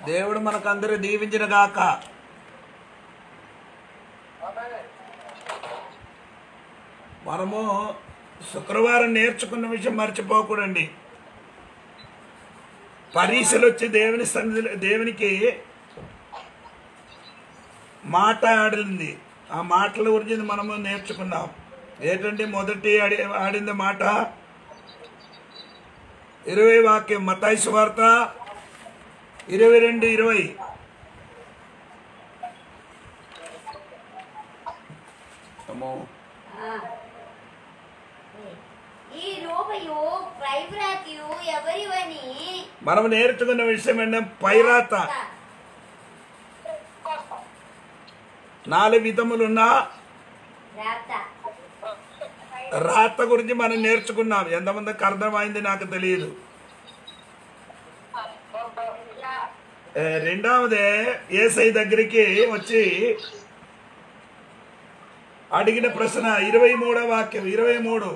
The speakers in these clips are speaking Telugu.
దేవుడు మనకందరూ దీవించిన గాక మనము శుక్రవారం నేర్చుకున్న విషయం మర్చిపోకూడండి పరీక్షలు వచ్చి దేవుని సన్నిధిలో దేవునికి మాట్లాడింది ఆ మాటల గురించి మనము నేర్చుకున్నాం ఏంటంటే మొదటి ఆడి ఆడింది మాట ఇరవై వాక్యం మతాయి సువార్త ఇరవై రెండు ఇరవై అమ్మో ఆ. ఈ రూపయు ప్రైవ్రాతియు ఎవరివని మనం నేర్చుకున్న విషయం ఏంటంటే పైరాత నాలుగు విధములున్నా రాత రాత గురించి మనం నేర్చుకున్నాం ఎంతమందికి అర్థమైంది నాకు తెలియదు ఏ, రెండవదే ఏసై దగ్గరికి వచ్చి అడిగిన ప్రశ్న ఇరవై మూడో వాక్యం ఇరవై మూడు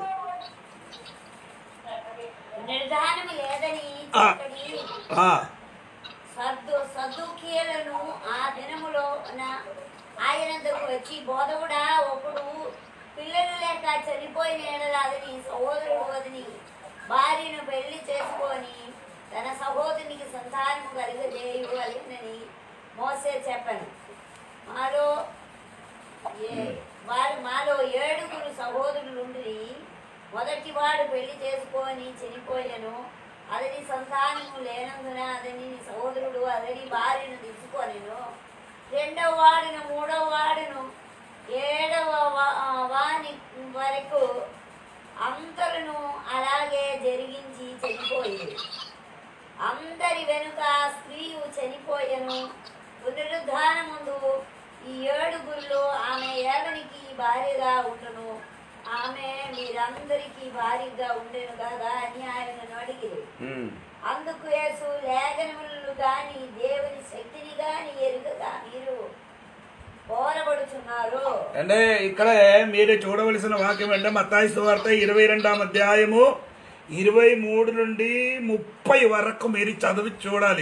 నిర్ధారణ లేదని ఆ. చెప్పడి ఆ, సద్దు సద్దుకీలను ఆ దినములో ఆయనందుకు వచ్చి బోధకుడా ఒకడు పిల్లలు లేక చనిపోయిన ఎడల అతని సహోదరుడు వదిని భార్యను పెళ్లి చేసుకొని తన సహోదరునికి సంతానము కలిగజేయవలెనని మోసే చెప్పను మాలో ఏ- వారు మాలో ఏడుగురు సహోదరులు ఉండి మొదటి వాడు పెళ్లి చేసుకొని చనిపోయాను అతని సంతానము లేనందున అతని సహోదరుడు అతని భార్యను తీసుకొనిను రెండవ వాడును మూడవ వాడును ఏడవ వా- వాని వరకు అందరును అలాగే జరిగించి చనిపోయింది అందరి వెనుక స్త్రీయు చనిపోయెను పునరుద్ధానముందు ఈ ఏడుగురిలో ఆమె ఏవనికి భార్యగా ఉండును ఆమె మీరందరికీ భార్యగా ఉండేను కదా అని ఆయన అడిగిరు ఉమ్. అందుకు యేసు లేఖనములు గాని దేవుని శక్తిని గాని ఎరుగగా మీరు పోరబడుచున్నారు అంటే ఇక్కడ మీరు చూడవలసిన వాక్యం అంటే మత్తాయి సువార్త ఇరవై రెండాం అధ్యాయము ఇరవై మూడు నుండి ముప్పై వరకు మీరు చదివి చూడాలి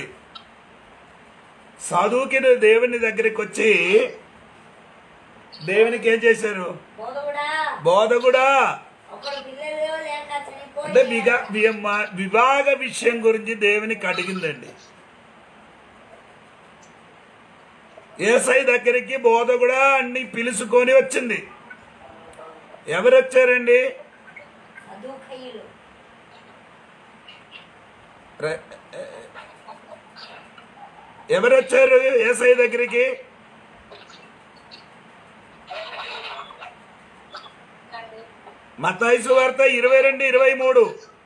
చదువుకి దేవుని దగ్గరికి వచ్చి దేవునికి ఏం చేశారు బోధకుడా బోధకుడా ఒకడు పిల్లలు లేక అంటే చనిపోయి విగా వి- వివాహ విషయం గురించి దేవునికి అడిగిందండి ఏసై దగ్గరికి బోధకుడా అన్ని పిలుచుకొని వచ్చింది ఎవరు వచ్చారండి అదూకయ్యులు ర- ఎవరు వచ్చారు ఏసై దగ్గరికి మతాయిసు వార్త ఇరవై రెండు ఇరవై మూడు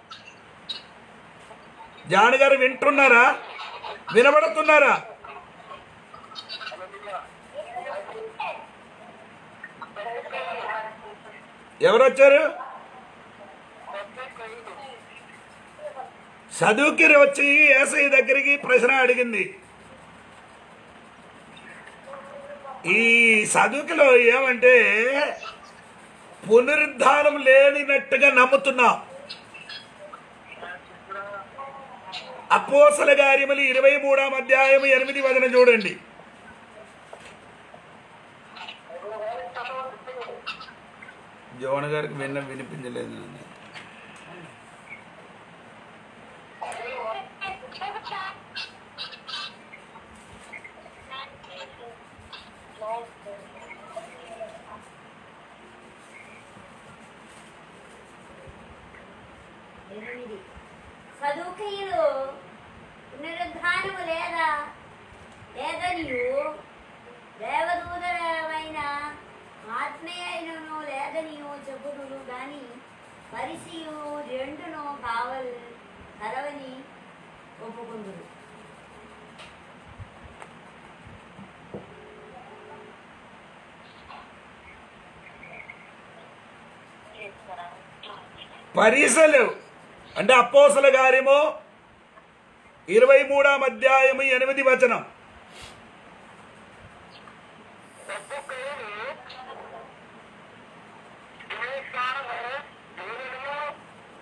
జాన్ గారు వింటున్నారా వినబడుతున్నారా ఎవరు వచ్చారు చదువుకి వచ్చి ఏసఐ దగ్గరికి ప్రశ్న అడిగింది ఈ చదువుకిలో ఏమంటే పునరుద్ధానం లేనినట్టుగా నమ్ముతున్నాం అపోసల కార్యములు ఇరవై మూడాం అధ్యాయం ఎనిమిది వదన చూడండి జోన్ గారికి విన్న వినిపించలేదు నాన్న. ఎనిమిది సదుకయ్యులు పునరుద్ధానము లేదా లేదనియు దేవదూతమైన ఆత్మీయను లేదనియు చెప్పుదురు గాని పరిసియు రెండును కావల్ కలవని ఒప్పుకుందురు పరీసలు అంటే అపోసల కార్యము ఇరవై మూడాం అధ్యాయము ఎనిమిది వచనం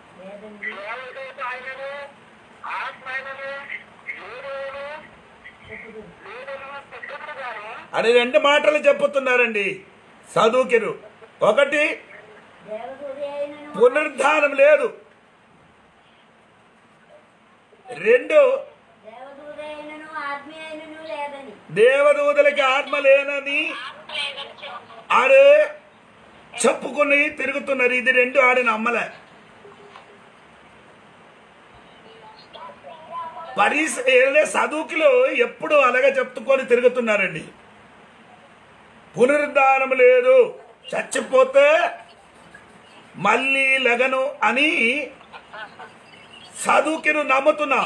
లేదని అని రెండు మాటలు చెప్పుతున్నారండి చదువుకిరు ఒకటి దేవదూత అయినను పునరుద్ధానం లేదు రెండు దేవదూత అయినను ఆత్మీయ అయినను లేదని దేవదూతలకి ఆత్మ లేనని ఆడు చెప్పుకుని తిరుగుతున్నారు ఇది రెండు ఆడు నమ్మలే పరీస ఏదే చదువుకులు ఎప్పుడు అలాగే చెప్పుకొని తిరుగుతున్నారండి పునరుద్ధానం లేదు చచ్చిపోతే మళ్ళీ లెగను అని చదువుకిను నమ్ముతున్నా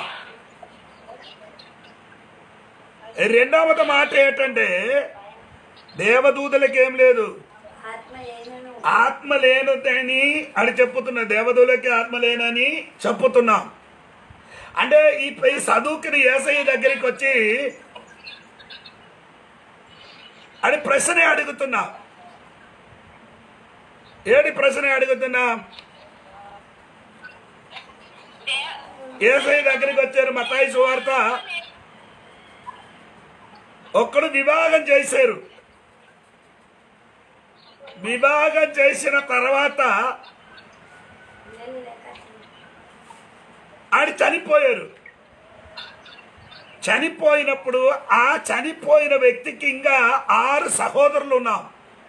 రెండవది మాట ఏంటంటే దేవదూతలకి ఏం లేదు ఆత్మ అయినను ఆత్మ లేనిదని అని చెప్పుతున్నా దేవదూలకి ఆత్మ లేనని చెప్పుతున్నాం అంటే ఈ ఈ చదువుకుని ఏసఐ దగ్గరికి వచ్చి అని ప్రశ్న అడుగుతున్నా ఏడి ప్రశ్న అడుగుతున్నా ఏసఐ దగ్గరికి వచ్చారు మతాయి సువార్త ఒక్కడు వివాహం చేశారు వివాహం చేసిన తర్వాత పిల్లలు లెక్క ఆడు చనిపోయారు చనిపోయినప్పుడు ఆ చనిపోయిన వ్యక్తికి ఇంకా ఆరు సహోదరులు ఉన్నాం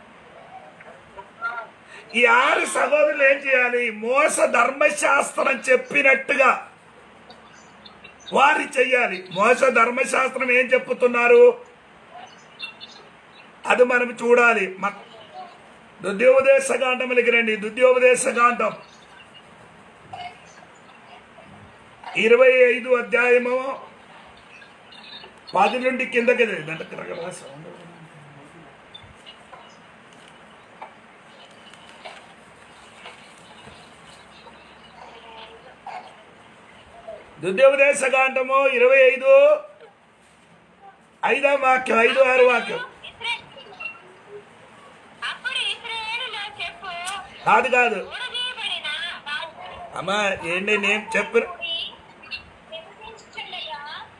ఈ ఆరు సహోదరులు ఏం చేయాలి మోస ధర్మశాస్త్రం చెప్పినట్టుగా వారి చెయ్యాలి మోస ధర్మశాస్త్రం ఏం చెప్పుతున్నారు అది మనం చూడాలి మ- దుద్యోపదేశకాండములకి రండి దుద్యోపదేశకాండం ఇరవై ఐదు అధ్యాయము పది నుండి కిందకి దండ కిరగ రాసి ఉంది. దుద్యోపదేశకాండము ఇరవై ఐదు ఐదో వాక్యం ఐదు ఆరు వాక్యం అప్పుడు ఇస్రాయేలులో చెప్పు కాదు కాదు ఊడదీయబడిన వారు అమ్మా ఏంటి నేను చెప్పు నివసించుచుండగా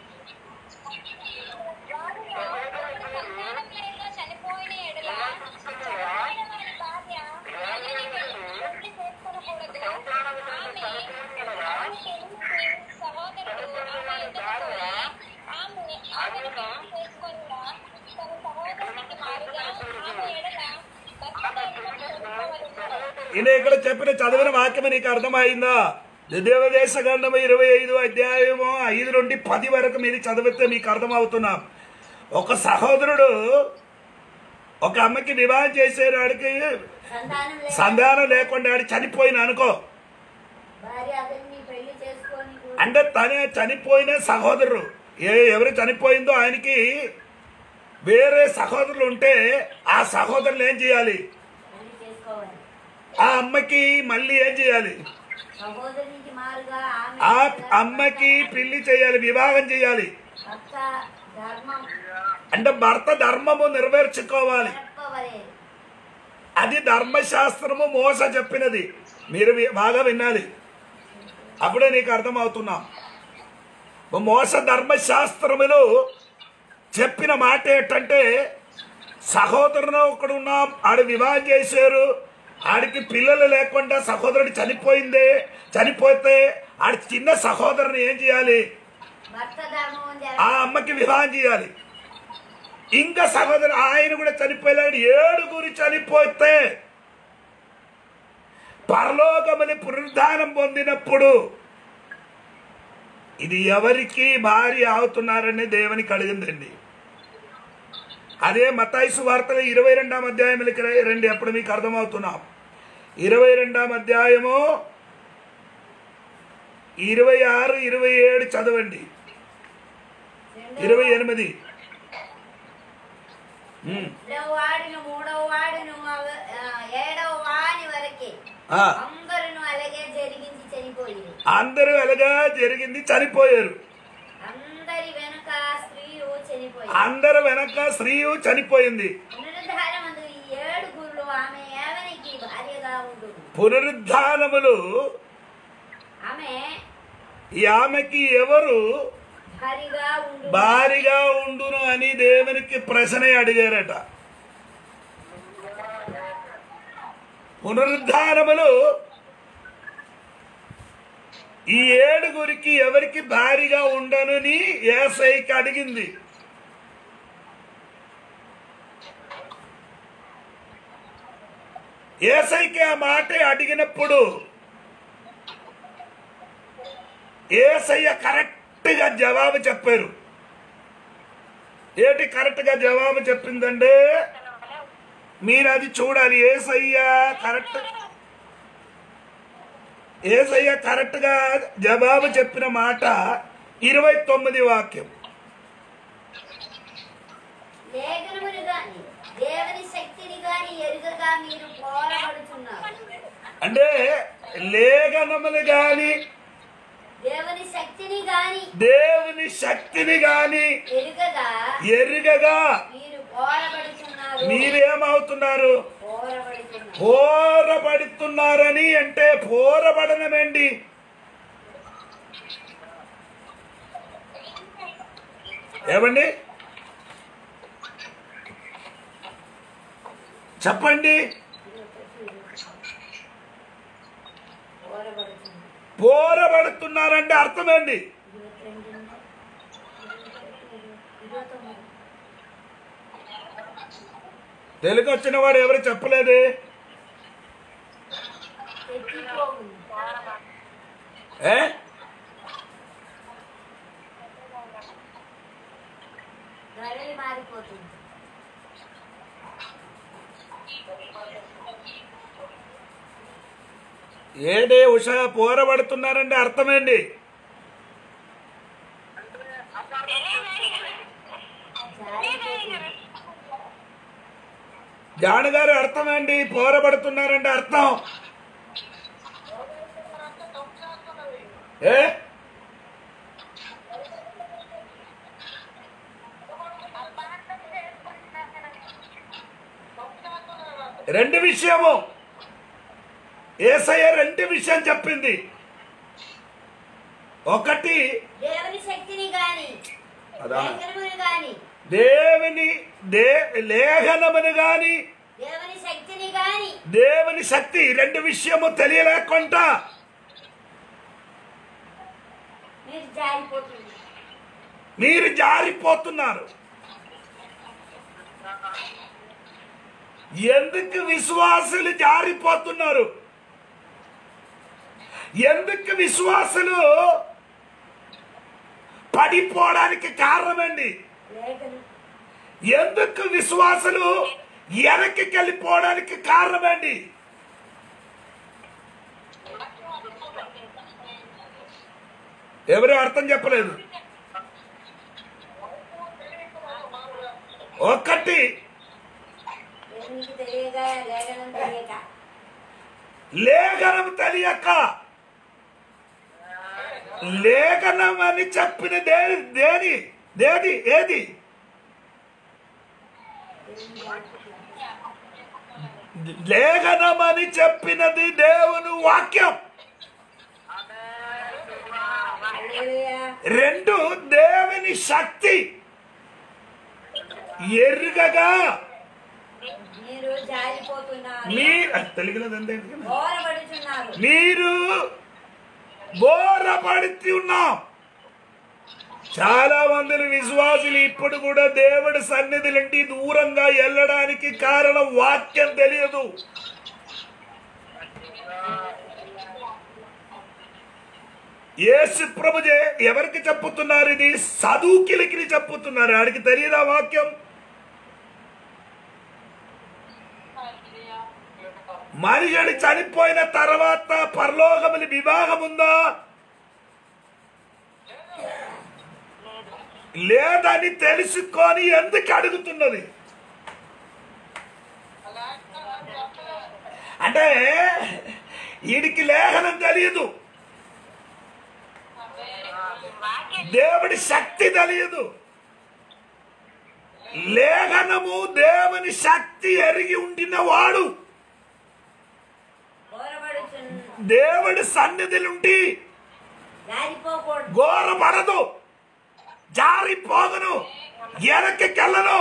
వారు సంతానములేక చనిపోయిన ఎడల చనిపోయిన వారి భార్య తల్లిని పెళ్లి చేసుకొనకూడదు. ఆమె ఆమె తెలిసి సహోదరుడు ఆమె ఎదుట పోయి ఆమె ఆమెను పెళ్లి చేసుకొనుట తన సహోదరునికి మారుగా ఆమె ఎడల భర్త ధర్మం చేసుకోవలెను. ఈయన ఇక్కడ చెప్పిన చదివిన వాక్యం నీకు అర్థమైందా దేవదేశ గంధము ఇరవై ఐదు అధ్యాయము ఐదు నుండి పది వరకు మీరు చదివితే మీకు అర్థమవుతున్నాం ఒక సహోదరుడు ఒక అమ్మకి వివాహం చేసేవాడికి సంతానం లేక సంతానం లేకుండా ఆడు చనిపోయిన అనుకో భార్య అతన్ని పెళ్లి చేసుకొని అంటే తనే చనిపోయిన సహోదరుడు ఏ ఎవరు చనిపోయిందో ఆయనకి వేరే సహోదరులు ఉంటే ఆ సహోదరులు ఏం చేయాలి పెళ్లి చేసుకోవాలి ఆ అమ్మకి మళ్ళీ ఏం చేయాలి సహోదరికి మారుగా ఆ ఆమె అమ్మకి పెళ్లి చేయాలి వివాహం చేయాలి భర్త ధర్మం అంటే భర్త ధర్మము నెరవేర్చుకోవాలి చెప్పవలే అది ధర్మశాస్త్రము మోస చెప్పినది మీరు వి- బాగా వినాలి అప్పుడే నీకు అర్థమవుతున్నా మోస ధర్మశాస్త్రములు చెప్పిన మాట ఏంటంటే సహోదరుడు ఒకడు ఉన్నాం ఆడు వివాహం చేశారు ఆడికి పిల్లలు లేకుండా సహోదరుడు చనిపోయిందే చనిపోతే ఆడి చిన్న సహోదరుని ఏం చేయాలి భర్త ధర్మం ఉంది ఆ అమ్మకి వివాహం చేయాలి ఇంకా సహోదరు ఆయన కూడా చనిపోయాడు ఏడుగురు చనిపోతే పరలోకమని పునరుద్ధానం పొందినప్పుడు ఇది ఎవరికి భార్య అవుతున్నారని దేవునికి అడిగిందండి అదే మతాయిసు వార్తలు ఇరవై రెండాం అధ్యాయములకి రండి అప్పుడు మీకు అర్థమవుతున్నాం ఇరవై రెండాం అధ్యాయము ఇరవై ఆరు ఇరవై ఏడు చదవండి ఇరవై ఎనిమిది ఉమ్. రెండవ వాడును మూడవ వాడును అవ- ఆ, ఏడవ వాని వరకే ఆ, అందరును అలాగే జరిగించి చనిపోయింది అందరూ ఎలాగా జరిగింది చనిపోయారు అందరి వెనుక స్త్రీయు చనిపోయింది అందరు వెనక స్త్రీయు చనిపోయింది పునరుద్ధారమందు ఈ ఏడుగురు ఆమె ఏవనికి భార్యగా ఉంటుంది పునరుద్ధానములు ఆమె ఈ ఆమెకి ఎవరు భారీగా ఉండు భారీగా ఉండును అని దేవునికి ప్రశ్న అడిగారట పునరుద్ధానములు ఈ ఏడుగురికి ఎవరికి భారీగా ఉండనుని ఏసైకి అడిగింది ఏసైకి ఆ మాట అడిగినప్పుడు ఏసయ్య కరెక్ట్ గా జవాబు చెప్పారు ఏంటి కరెక్ట్ గా జవాబు చెప్పిందంటే మీరు అది చూడాలి ఏసయ్య కరెక్ట్ ఏసయ్య కరెక్ట్ గా జవాబు చెప్పిన మాట ఇరవై తొమ్మిది వాక్యం లేఖనములు గాని దేవుని శక్తిని గాని ఎరుగగా మీరు పోరాడుతున్నారు అంటే లేఖనములు గాని దేవుని శక్తిని గాని దేవుని శక్తిని గాని ఎరుగగా ఎరుగగా మీరు పోరాడుతున్నారు మీరేమవుతున్నారు పోరాడుతున్నారు పోరబడుతున్నారని అంటే పోరబడనమేంటి ఏమండి చెప్పండి పోరాడుతున్నారు పోరబడుతున్నారంటే అర్థమేంటి తెలుగు వచ్చిన వాడు ఎవరు చెప్పలేదు ఎత్తిపోతుంది ఏ ధరలు మారిపోతుంది ఏడే ఉష పోరబడుతున్నారంటే అర్థమేంటి జానగారు అర్థమేంటి పోరబడుతున్నారంటే అర్థం ఏ రెండు విషయము ఏసయ్య రెండు విషయం చెప్పింది ఒకటి దేవుని శక్తిని గాని అదా. లేఖనములు గాని దేవుని దే లేఖనమును గాని దేవుని శక్తిని గాని దేవుని శక్తి ఈ రెండు విషయము తెలియలేకుండా మీరు జారిపోతుంది మీరు జారిపోతున్నారు ఎందుకు విశ్వాసులు జారిపోతున్నారు ఎందుకు విశ్వాసులు పడిపోవడానికి కారణమండి లేఖనం ఎందుకు విశ్వాసులు వెనక్కి వెళ్ళిపోవడానికి కారణమండి ఎవరు అర్థం చెప్పలేదు ఒకటి దేవునికి తెలియక లేఖనం తెలియక లేఖనం తెలియక లేఖనం అని చెప్పిన దేని దేని దేది ఏది లేఖనం అని చెప్పినది దేవుని వాక్యం హల్లెలూయా. రెండు దేవుని శక్తి ఎరుగగా మీరు జారిపోతున్నారు మీ తెలుగులేదండి ఓరబడుతున్నారు మీరు బోరపడుతూ ఉన్నాం చాలా మంది విశ్వాసులు ఇప్పుడు కూడా దేవుడి సన్నిధి నుండి దూరంగా వెళ్ళడానికి కారణం వాక్యం తెలియదు యేసు ప్రభు చే- ఎవరికి చెప్పుతున్నారు ఇది సదుకిలికి చెప్పుతున్నారు ఆడికి తెలియదా వాక్యం మనుషుడు చనిపోయిన తర్వాత పరలోకములి వివాహం ఉందా లేదని తెలుసుకొని ఎందుకు అడుగుతున్నది అంటే వీడికి లేఖనం తెలియదు దేవుడి శక్తి తెలియదు లేఖనము దేవుని శక్తి ఎరిగి ఉండిన వాడు ఓరబడుతున్న దేవుడి సన్నిధి నుండి జారిపోకూడదు ఘోరపడదు జారిపోగను వెనక్కెళ్ళను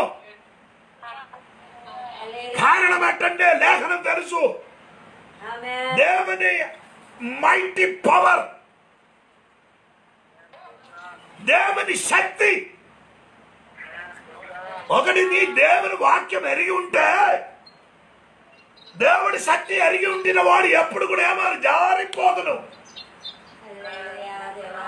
కారణం ఏంటంటే లేఖనం తెలుసు ఆమేన్ దేవుని మైటీ పవర్ దేవుని శక్తి ఒకటి నీ దేవుని వాక్యం ఎరిగి ఉంటే దేవుడి శక్తి ఎరిగి ఉండిన వాడు ఎప్పుడు కూడా ఏమో జారిపోదును హల్లెలూయా దేవా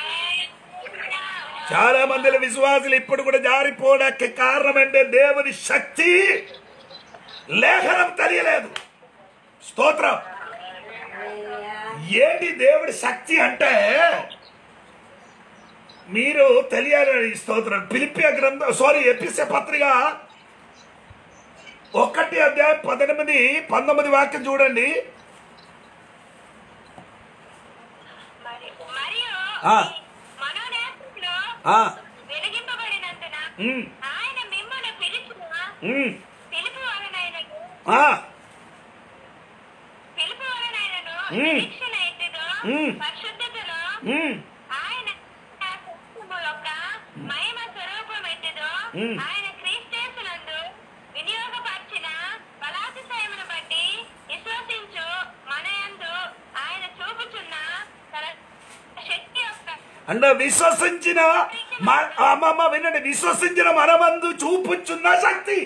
చాలా మంది విశ్వాసులు ఇప్పుడు కూడా జారిపోవడానికి కారణం అంటే దేవుని శక్తి లేఖనం తెలియలేదు స్తోత్రం హల్లెలూయా ఏంటి దేవుడి శక్తి అంటే మీరు తెలియాలని స్తోత్రం పిలిపియ గ్రంథం సారీ ఎపిస పత్రిక ఒకటి అధ్యాయం పద్దెనిమిది పంతొమ్మిది వాక్యం చూడండి మరి- మరియు ఆ. మనోనేత్రులు ఆ, వెలిగింపబడినందున ఉమ్, ఆయన మిమ్మల్ని పిలిచిన ఉమ్, పిలుపు వలనైనను ఆ, పిలుపు వలనైనను మ్మ్. నిరీక్షణ ఎట్టిదో మ్మ్. పరిశుద్ధతలో ఉమ్, ఆయన సత్యము యొక్క మహిమ స్వరూపం ఎట్టిదో మ్మ్. ఆయన క్రీస్తేసునందు వినియోగపరిచిన బలాతిశయమును బట్టి విశ్వసించు మనయందు ఆయన చూపుచున్న తన శక్తి యొక్క అంటే విశ్వసించిన మ- అమ్మమ్మ వినండి విశ్వసించిన మనమందు చూపుచున్న శక్తి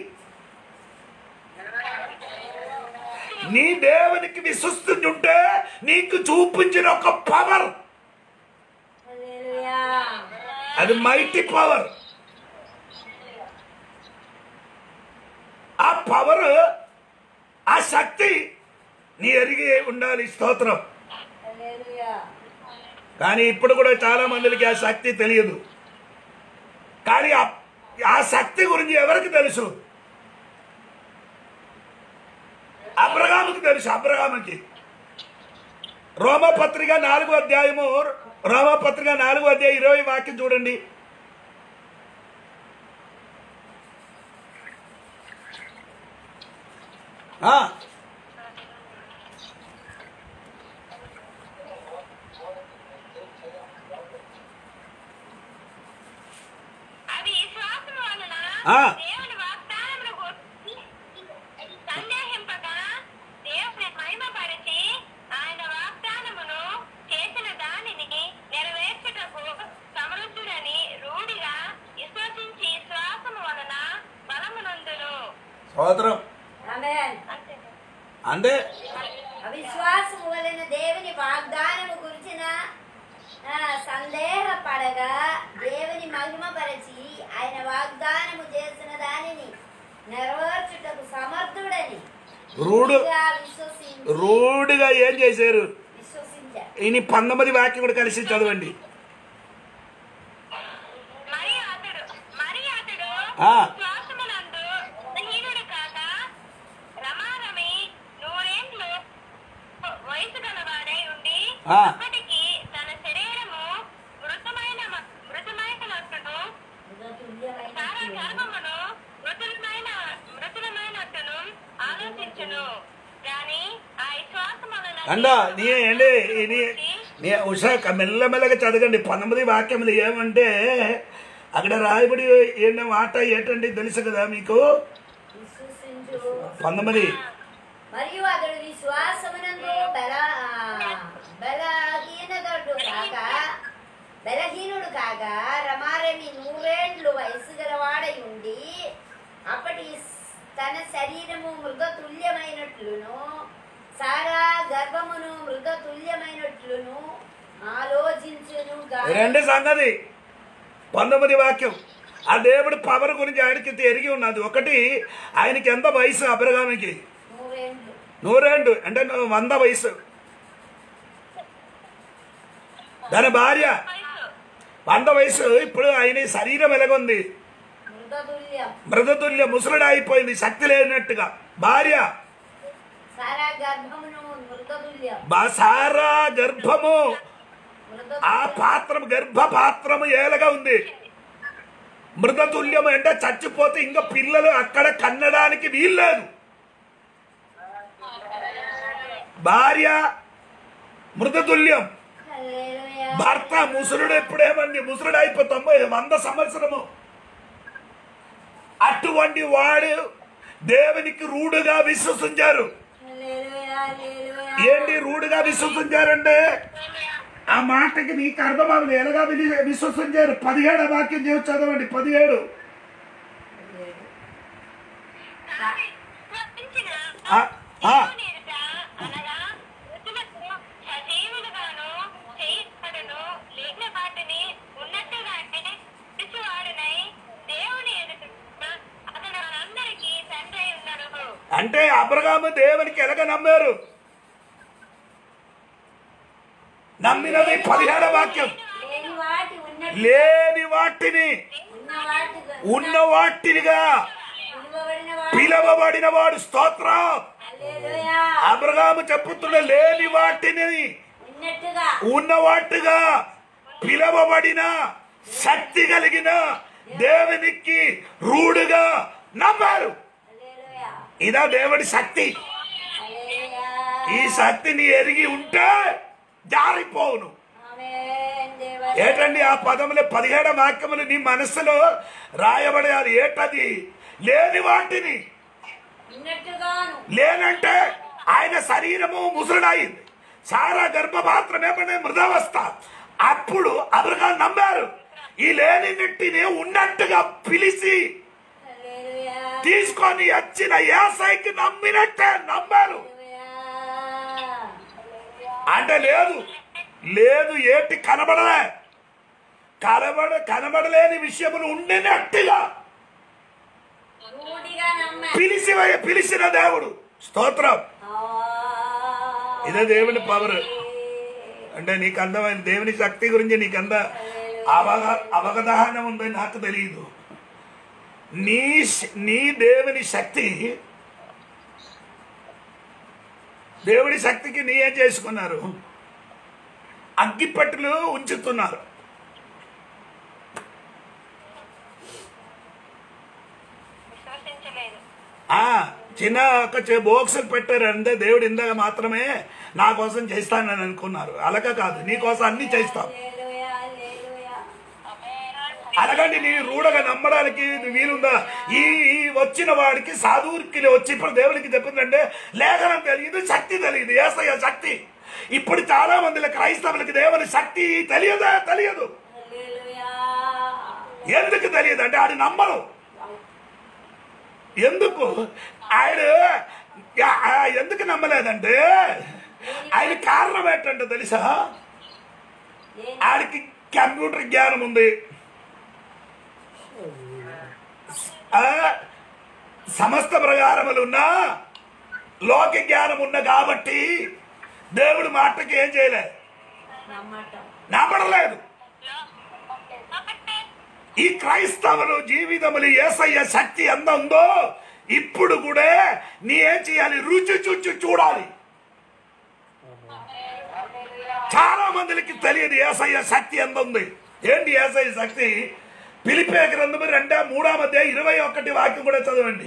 నీ దేవునికి విశ్వస్తుంటే నీకు చూపించిన ఒక పవర్ హల్లెలూయా అది మైటీ పవర్ ఆ పవర్ ఆ శక్తి నీ ఎరిగి ఉండాలి స్తోత్రం హల్లెలూయా కానీ ఇప్పుడు కూడా చాలా మందికి ఆ శక్తి తెలియదు కానీ ఆ- ఆ శక్తి గురించి ఎవరికి తెలుసు అబ్రహాముకి తెలుసు అబ్రహాముకి రోమపత్రిక నాలుగో అధ్యాయము రోమపత్రిక నాలుగో అధ్యాయం ఇరవై వాక్యం చూడండి ఆ, అవి విశ్వాసము వలన ఆ. దేవుని వాగ్దానమును గురించి సందేహింపగా దేవుని మహిమపరిచి ఆయన వాగ్దానమును చేసిన దానిని నెరవేర్చుటకు సమృద్ధుడని రూఢిగా విశ్వసించి శ్వాసము వలన బలమునందును స్తోత్రం ఆమేన్ అంతే అంటే అవిశ్వాసము వలన దేవుని వాగ్దానము గురించిన ఆ, సందేహపడగా దేవుని మహిమపరచి ఆయన వాగ్దానము చేసిన దానిని నెరవేర్చుటకు సమర్థుడని రూఢు పూర్తిగా విశ్వసించి రూఢిగా ఏం చేశారు విశ్వసించారు ఈయన పంతొమ్మిది వాక్యం కూడా కలిసి చదవండి మరి అతడు మరి అతడు ఆ. శ్వాసమునందు బలహీనుడు కాక రమారమి నూరేండ్లు వయసు గలవాడై ఉండి ఆ. అప్పటికి తన శరీరము మృతమైన మృతమైనట్టును సారా గర్భమును మృతులమైన మృతులమైనట్టును ఆలోచించును కానీ ఆ విశ్వాసం వలన అండ నీ ఏంటి నీ- నీ ఉషా మెల్లమెల్లగా చదవండి పంతొమ్మిది వాక్యములు ఏమంటే అక్కడ రాయబడి ఏంటి మాట ఏంటండి తెలుసు కదా మీకు విశ్వసించు పంతొమ్మిది మరియు అతడు విశ్వాసమునందు బల బలహీనతడు కాక బలహీనుడు కాక రమారమి నూరేండ్లు వయసు గలవాడై ఉండి అప్పటి తన శరీరము మృగతుల్యమైనట్లును సారా గర్భమును మృగతుల్యమైనట్లును ఆలోచించును గాని రెండు సంగతి పంతొమ్మిది వాక్యం ఆ దేవుడి పవర్ గురించి ఆయనకి ఎరిగి ఉన్నది ఒకటి ఆయనకి ఎంత వయసు అబ్రగామికి నూరేండ్లు నూరేండు అంటే వంద వయసు దాని భార్య వయసు వంద వయసు ఇప్పుడు ఆయన శరీరం ఎలాగుంది మృగతుల్యం మృతతుల్య ముసలుడు అయిపోయింది శక్తి లేనట్టుగా భార్య సారా గర్భమును మృగతుల్యం బసారా గర్భము ఆ మృగతుల్యం పాత్రం గర్భ పాత్రము ఏలగా ఉంది మృతతుల్యం అంటే చచ్చిపోతే ఇంకా పిల్లలు అక్కడ కన్నడానికి వీల్లేదు భార్య మృతతుల్యం హల్లెలూయా భర్త ముసలుడు ఎప్పుడేమండి ముసలుడు అయిపో తొంభై వంద సంవత్సరము అటువంటి వాడు దేవునికి రూడుగా విశ్వసించారు హల్లెలూయా, హల్లెలూయా. ఏంటి రూడుగా విశ్వసించారంటే ఆ మాటకి నీకు అర్థం అవ్వదు ఎలాగా విని- విశ్వసించారు పదిహేడు వాక్యం చేసి చదవండి పదిహేడు స్వప్నించిన ఆ, ఆ. దేవుని ఎదుట అనగా మృతులకు సజీవులుగాను చేయబడును లేని వాటిని ఉన్నట్టుగానే పిచ్చివాడునై దేవుని ఎదుట అతను మనందరికీ తండ్రి అయి ఉన్నాడు అంటే అబ్రహాము దేవునికి ఎలాగ నమ్మారు నమ్మినది పదిహేడు వాక్యం లేని వాటి ఉన్నట్టు లేని వాటిని ఉన్న వాటిగా ఉన్న వాటినిగా పిలువబడిన వాటి పిలవబడిన వాడు స్తోత్రం హల్లెలూయా. అబ్రహాము చెప్పుతున్న లేని వాటిని ఉన్నట్టుగా ఉన్న వాటిగా పిలవబడిన శక్తి కలిగిన దేవునికి రూడుగా నమ్మారు హల్లెలూయా. ఇదా దేవుడి శక్తి హల్లెలూయా. ఈ శక్తిని ఎరిగి ఉంటే జారిపోవును ఆమేన్ దేవా. ఏటండి ఆ పదములు పదిహేడు వాక్యములు నీ మనస్సులో రాయబడాలి ఏటది లేని వాటిని ఉన్నట్టుగాను లేనంటే ఆయన శరీరము ముసురుడైంది సారా గర్భపాత్రం ఏమనే మృదవస్థ అప్పుడు అదురుగా నమ్మారు ఈ లేనినట్టిని ఉన్నట్టుగా పిలిచి హల్లెలూయా. తీసుకొని వచ్చిన ఏసైకి నమ్మినట్టే నమ్మారు హల్లెలూయా. అంటే లేదు లేదు ఏటి కనబడలే కనబడ కనబడలేని విషయములు ఉండినట్టుగా రూఢిగా నమ్మ పిలిచి పిలిచిన దేవుడు స్తోత్రం ఇదే దేవుని పవర్ అంటే నీకు అందమైన దేవుని శక్తి గురించి నీకు అంద అవగ అవగాహన ఉందని నాకు తెలియదు నీ శ- నీ దేవుని శక్తి దేవుడి శక్తికి నీ ఏం చేసుకున్నారు అగ్గిపెట్టెలు ఉంచుతున్నారు విశ్వసించలేదు ఆ చిన్న ఒక చె- బోక్సులు పెట్టారు అంటే దేవుడు ఇందాక మాత్రమే నా కోసం చేస్తానని అనుకున్నారు అలాగ కాదు నీ కోసం అన్ని చేస్తాం హల్లెలూయా. హల్లెలూయా. అలాగంటే నీ రూఢగా నమ్మడానికి వీలుందా ఈ ఈ వచ్చిన వాడికి సాధువుకి వచ్చి ఇప్పుడు దేవుడికి చెప్పిందంటే లేఖనం తెలియదు శక్తి తెలియదు ఏసయ్య శక్తి ఇప్పుడు చాలా మంది క్రైస్తవులకి దేవుని శక్తి తెలియదా తెలియదు హల్లెలూయా. ఎందుకు తెలియదు అంటే ఆడు నమ్మరు ఎందుకు ఆయన ఆ, ఎందుకు నమ్మలేదంటే ఆయన కారణం ఏంటంటే తెలుసా దేని- ఆడికి కంప్యూటర్ జ్ఞానం ఉంది ఆ, సమస్త ప్రకారములు ఉన్నా లోక జ్ఞానం ఉన్న కాబట్టి దేవుడి మాటకి ఏం చేయలే నమ్మటం నమ్మడలేదు కాబట్టి ఈ క్రైస్తవులు జీవితములు ఏసయ్య శక్తి ఎంత ఉందో ఇప్పుడు కూడా నీ ఏం చేయాలి రుచి చూచి చూడాలి చాలా మందికి తెలియదు ఏసయ్య శక్తి ఎంత ఉంది ఏంటి ఏసయ్య శక్తి పిలిపే గ్రంథము రెండా మూడా మధ్య ఇరవై ఒకటి వాక్యం కూడా చదవండి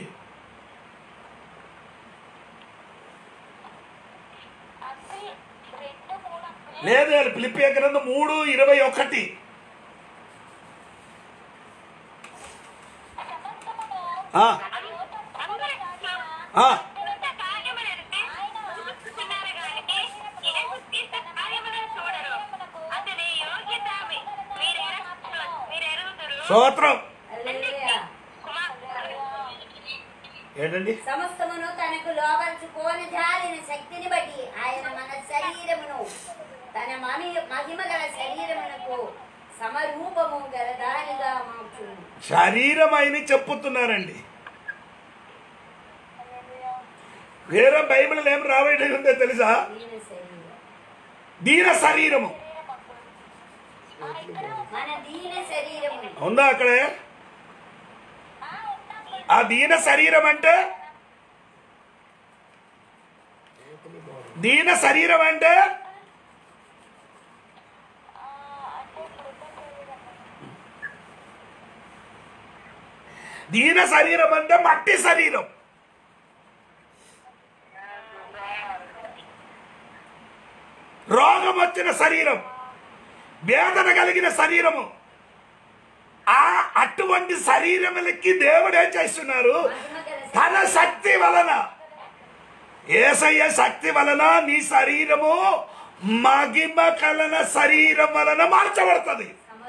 అది రెండు మూడు లేదు లేదు, పిలిపే గ్రంథం మూడు ఇరవై ఒకటి ఆ, ఆ, స్తోత్రం హల్లెలూయా. ఏంటండి సమస్తమును తనకు లోపరుచుకోని జాలిన శక్తిని బట్టి ఆయన మన శరీరమును తన మమి మహిమ గల శరీరమునకు సమరూపము గల దానిగా మార్చును శరీరం అయిన చెప్పుతున్నారండి వేరే బైబిల్ ఏం రాబడి ఉందో తెలుసా దీని శరీరం దీన శరీరము మన దీన శరీరమును ఉందా అక్కడే ఆ దీన శరీరం అంటే దీన శరీరం అంటే దీన శరీరం అంటే మట్టి శరీరం రోగం వచ్చిన శరీరం వేదన కలిగిన శరీరము ఆ అటువంటి శరీరములకి దేవుడు ఏం చేస్తున్నారు తన శక్తి వలన ఏసయ్య శక్తి వలన నీ శరీరము మగిమ కలన శరీరం వలన మార్చబడుతుంది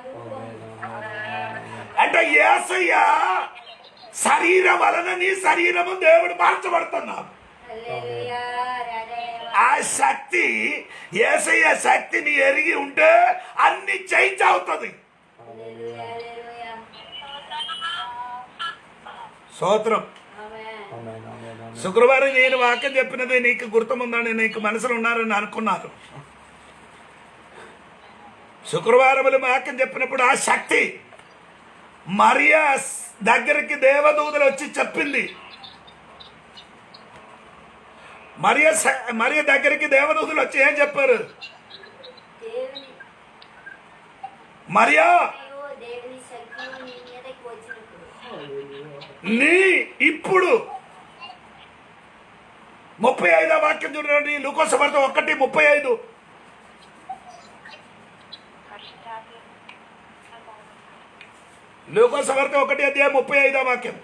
అంటే ఏసయ్య శరీరం వలన నీ శరీరము దేవుడు మార్చబడుతున్నాడు హల్లెలూయా రాజదేవా ఆ శక్తి ఏసయ్య శక్తిని ఎరిగి ఉంటే అన్ని చేంజ్ అవుతుంది హల్లెలూయా హల్లెలూయా స్తోత్రం ఆమేన్ శుక్రవారం నేను వాక్యం చెప్పినది నీకు గుర్తముందని నీకు మనసులో ఉన్నారని అనుకున్నారు శుక్రవారములు వాక్యం చెప్పినప్పుడు ఆ శక్తి మరియా దగ్గరికి దేవదూతలు వచ్చి చెప్పింది మరియ మరియ దగ్గరికి దేవదూతలు వచ్చి ఏం చెప్పారు దేవుని మరియా అయ్యో దేవుని శక్తి నీ మీదకి వచ్చినప్పుడు నీ ఇప్పుడు ముప్పై ఐదో వాక్యం చూడండి లూకోసభర్త ఒకటి ముప్పై ఐదు లూకోసభర్త ఒకటి అధ్యాయం ముప్పై ఐదో వాక్యం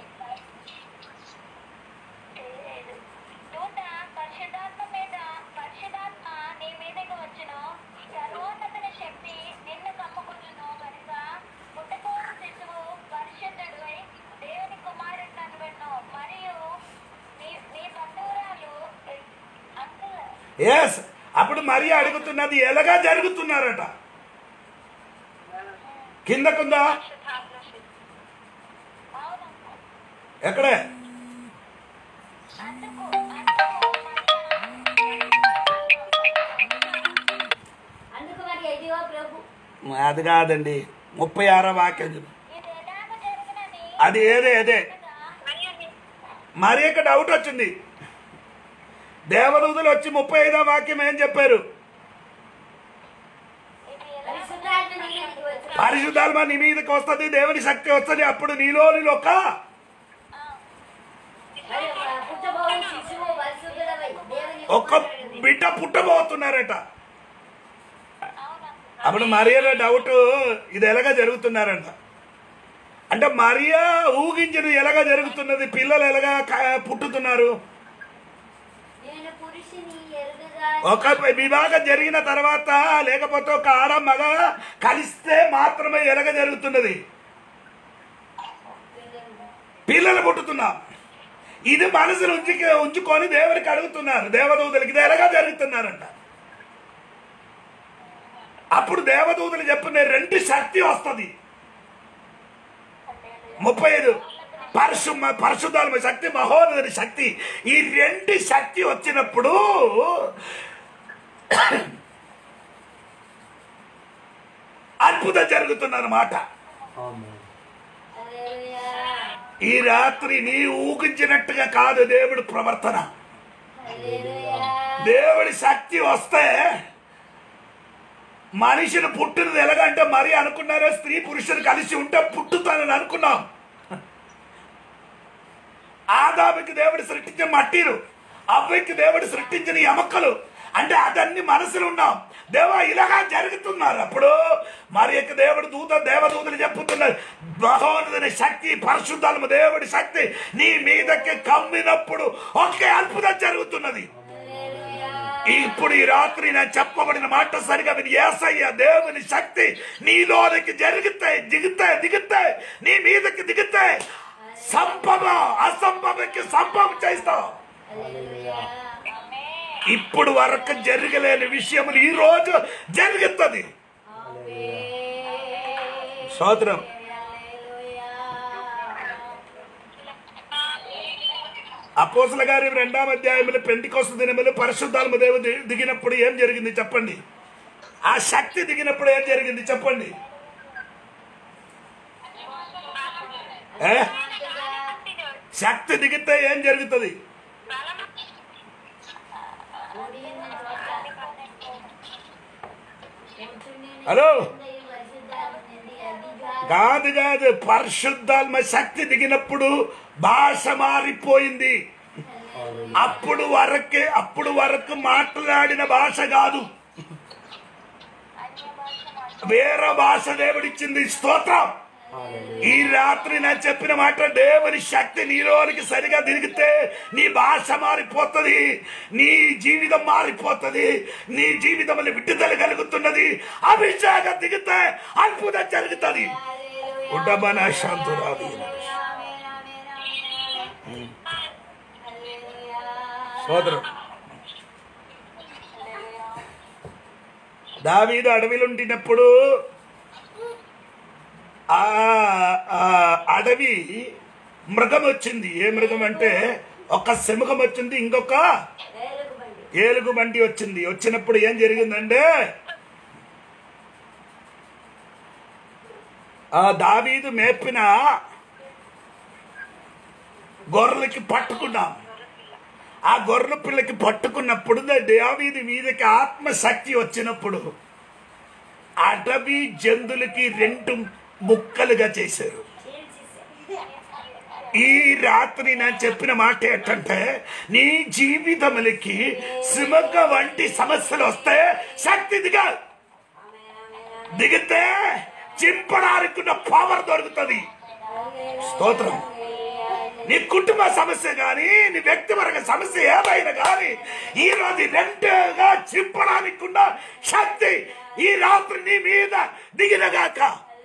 దూత పరిశుద్ధాత్మ మీద పరిశుద్ధాత్మ నీ మీదకి వచ్చును సర్వోన్నతుని శక్తి నిన్ను కమ్ముకుంటును కనుక పుట్టకోరు శిశువు పరిశుద్ధుడు దేవుని కుమారుడు అనబడును మరియు నీ నీ బంధువురాలు అంకుల్ ఎస్ అప్పుడు మరియా అడుగుతున్నది ఎలాగా జరుగుతున్నారట కిందకుందా అవును ఎక్కడే అందుకు అందుకు మరి ఎదిగో ప్రభు అది కాదండి ముప్పై ఆరో వాక్యం చూడు. ఇది ఎలాగ జరుగునని అది ఏదే అదే మరి ఇక్కడ డౌట్ వచ్చింది దేవదూతలు వచ్చి ముప్పై ఐదో వాక్యం ఏం చెప్పారు ఇది ఎలా పరిశుద్ధాత్మ నీ మీదకి వచ్చిన పరిశుద్ధాత్మ నీ మీదకి వస్తుంది దేవుని శక్తి వస్తుంది అప్పుడు నీలోని ఒక మరి ఒక పుట్టబోవు శిశువు పరిశుద్ధుడవై దేవుని ఒక్క బిడ్డ పుట్టబోతున్నారట అవును అప్పుడు మరియలో డౌట్ ఇది ఎలాగ జరుగుతున్నారంట అంటే మరియా ఊహించిన ఎలాగ జరుగుతున్నది పిల్లలు ఎలాగా క- పుట్టుతున్నారు నేను పురుషుని ఎరుగగా ఒక వివాహం జరిగిన తర్వాత లేకపోతే ఒక ఆడ మగ కలిస్తే మాత్రమే ఎలాగ జరుగుతున్నది పిల్లలు పుట్టుతున్నాం ఇది మనసులు ఉంచి ఉంచుకొని దేవునికి అడుగుతున్నారు దేవదూతలకి ఇది ఎలాగా జరుగుతున్నారంట అప్పుడు దేవదూతలు చెప్పిన రెండు శక్తి వస్తుంది ముప్పై ఐదు పరిశు పరిశుద్ధాత్మ శక్తి మహోన్నత శక్తి ఈ రెండు శక్తి వచ్చినప్పుడు అద్భుతం జరుగుతుందన్నమాట హల్లెలూయా ఈ రాత్రి నీ ఊహించినట్టుగా కాదు దేవుడి ప్రవర్తన హల్లెలూయా దేవుడి శక్తి వస్తే మనిషిని పుట్టినది ఎలాగంటే మరి అనుకున్నారో స్త్రీ పురుషుడు కలిసి ఉంటే పుట్టుతానని అనుకున్నాం ఆదాముకి దేవుడు సృష్టించిన మట్టిరు అవ్వకి దేవుడు సృష్టించిన ఎమక్కలు అంటే అదన్ని మనసులో ఉన్నాం దేవా ఇలాగా జరుగుతున్నారు అప్పుడు మరి యొక్క దేవుడు దూత దేవదూతలు చెప్పుతున్నారు మహోన్నత శక్తి పరిశుద్ధాత్మ దేవుడి శక్తి నీ మీదకి కమ్మినప్పుడు ఒకే అద్భుతం జరుగుతున్నది హల్లెలూయా ఇప్పుడు ఈ రాత్రి నేను చెప్పబడిన మాట సరిగా విని ఏసయ్య దేవుని శక్తి నీలోనికి జరిగితే దిగితే దిగితే నీ మీదకి దిగితే సంభవం అసంభవంకి సంభవం చేస్తావు హల్లెలూయా ఇప్పుడు వరకు జరగలేని విషయములు ఈ రోజు జరుగుతుంది ఆమేన్ స్తోత్రం హల్లెలూయా అపోసల గారి రెండాం అధ్యాయములు పెంటికోస దినములు పరిశుద్ధాత్మ దేవు ది- దిగినప్పుడు ఏం జరిగింది చెప్పండి ఆ శక్తి దిగినప్పుడు ఏం జరిగింది చెప్పండి ఏ? శక్తి దిగితే ఏం జరుగుతుంది హలో కాదు కాదు పరిశుద్ధాత్మ శక్తి దిగినప్పుడు భాష మారిపోయింది అప్పుడు వరకే అప్పుడు వరకు మాట్లాడిన భాష కాదు అన్య భాష వేరే భాష దేవుడిచ్చింది స్తోత్రం ఈ రాత్రి నేను చెప్పిన మాట దేవుని శక్తి నీలోనికి సరిగా దిగితే నీ భాష మారిపోతుంది నీ జీవితం మారిపోతుంది నీ జీవితంలో విడుదల కలుగుతున్నది అభిషేకం దిగితే అద్భుతం జరుగుతుంది ఉండమన శాంతురాది సోదరం దావీదు అడవిలుండినప్పుడు ఆ ఆ అడవి మృగం వచ్చింది ఏ మృగం అంటే ఒక సింహం వచ్చింది ఇంకొక ఏలుగు బండి వచ్చింది వచ్చినప్పుడు ఏం జరిగిందంటే ఆ దావీదు మేపిన గొర్రెలకి పట్టుకున్నాం ఆ గొర్రెల పిల్లకి పట్టుకున్నప్పుడు దావీది మీదకి ఆత్మశక్తి వచ్చినప్పుడు అడవి జంతులకి రెండు ముక్కలుగా చేశారు ఈ రాత్రి నేను చెప్పిన మాట ఏంటంటే నీ జీవితములకి సిమక వంటి సమస్యలు వస్తే శక్తి దిగా దిగితే చింపడానికి ఉన్న పవర్ దొరుకుతుంది స్తోత్రం నీ కుటుంబ సమస్య గాని నీ వ్యక్తిపరక సమస్య ఏమైనా గాని ఈ రోజు రెండుగా చింపడానికి ఉన్న శక్తి ఈ రాత్రి నీ మీద దిగినగాక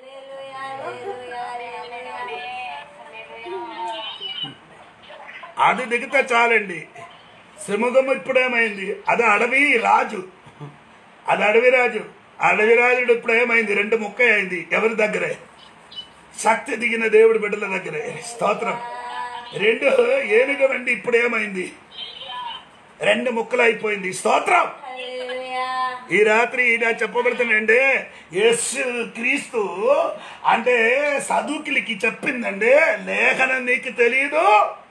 అది దిగితే చాలండి సింహం ఇప్పుడేమైంది అది అడవి రాజు అది అడవి రాజు అడవి రాజుడు ఇప్పుడు ఏమైంది రెండు ముక్క అయింది ఎవరి దగ్గరే శక్తి దిగిన దేవుడి బిడ్డల దగ్గరే స్తోత్రం రెండు ఏనుగ వెండి ఇప్పుడు ఏమైంది రెండు ముక్కలు అయిపోయింది స్తోత్రం ఈ రాత్రి ఇలా చెప్పబడుతుందండి యేసు క్రీస్తు అంటే సదుకులకి చెప్పిందండి లేఖనం నీకు తెలియదు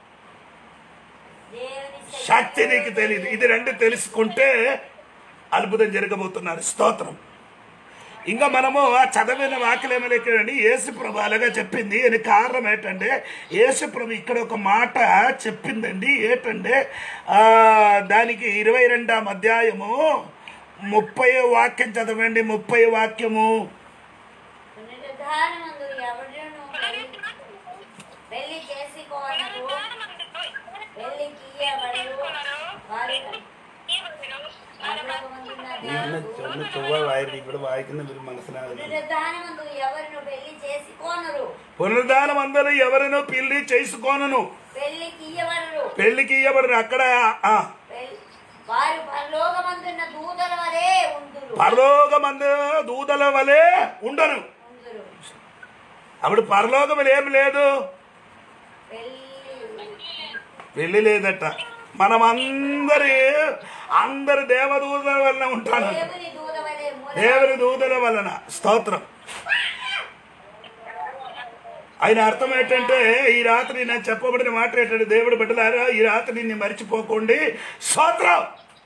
శక్తి నీకు తెలియదు ఇది రెండు తెలుసుకుంటే అద్భుతం జరగబోతున్నారు స్తోత్రం ఇంకా మనము ఆ చదివిన వాక్యలేమో లేకండి యేసుప్రభు అలాగా చెప్పింది అని కారణం ఏంటంటే యేసుప్రభు ఇక్కడ ఒక మాట చెప్పిందండి ఏంటంటే ఆ, దానికి ఇరవై రెండాం అధ్యాయము ముప్పై వాక్యం చదవండి ముప్పై వాక్యము పునరుద్ధానమందు ఎవడును పెళ్లి- పెళ్లి చేసుకోనరు పెళ్లికి ఇయ్యబడు వారు పరలోకమందున్న దేవుడు ఇప్పుడు వాయికింద మీరు మనసులో పునరుద్ధానమందు ఎవరును పెళ్లి చేసుకోనరు పునరుద్ధానం అందరూ ఎవరినో పెళ్లి చేసుకోనను పెళ్లికి ఇయ్యబడరు పెళ్లికి ఇవ్వబడిన అక్కడ ఆ, పెళ్లి- వారు పరలోకమందున్న దూతల వలె ఉందురు పరలోకమందు దూతల వలె ఉండను ఉందురు అప్పుడు పరలోకములు ఏం లేదు పెళ్లి పెళ్లి లేదట మనం అందరి అందరి దేవదూతల వలన ఉంటాను దేవుని దూత వలె మూల దేవుని దూతల వలన స్తోత్రం ఆయన అర్థం ఏంటంటే ఈ రాత్రి నేను చెప్పబడిన మాట ఏంటంటే దేవుడు బిడ్డలారా ఈ రాత్రి నిన్ను మర్చిపోకండి స్తోత్రం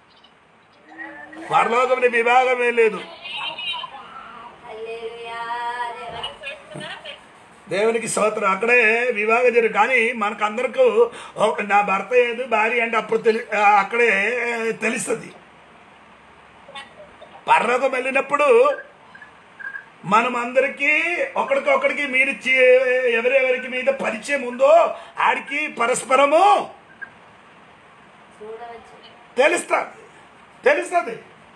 పరలోకం విభాగమే లేదు హల్లెలూయా దేవా. దేవునికి స్తోత్రం అక్కడే వివాహం జరుగు కానీ మనకు అందరికీ ఒక- నా భర్త ఏది భార్య అంటే అప్పుడు తెలి ఆ, అక్కడే తెలుస్తుంది పర్లోకం వెళ్ళినప్పుడు మనం అందరికీ ఒకరికొకరికి మీరు చే- ఎవరెవరికి మీద పరిచయం ఉందో ఆడికి పరస్పరము చూడవచ్చు తెలుస్తుంది తెలుస్తుంది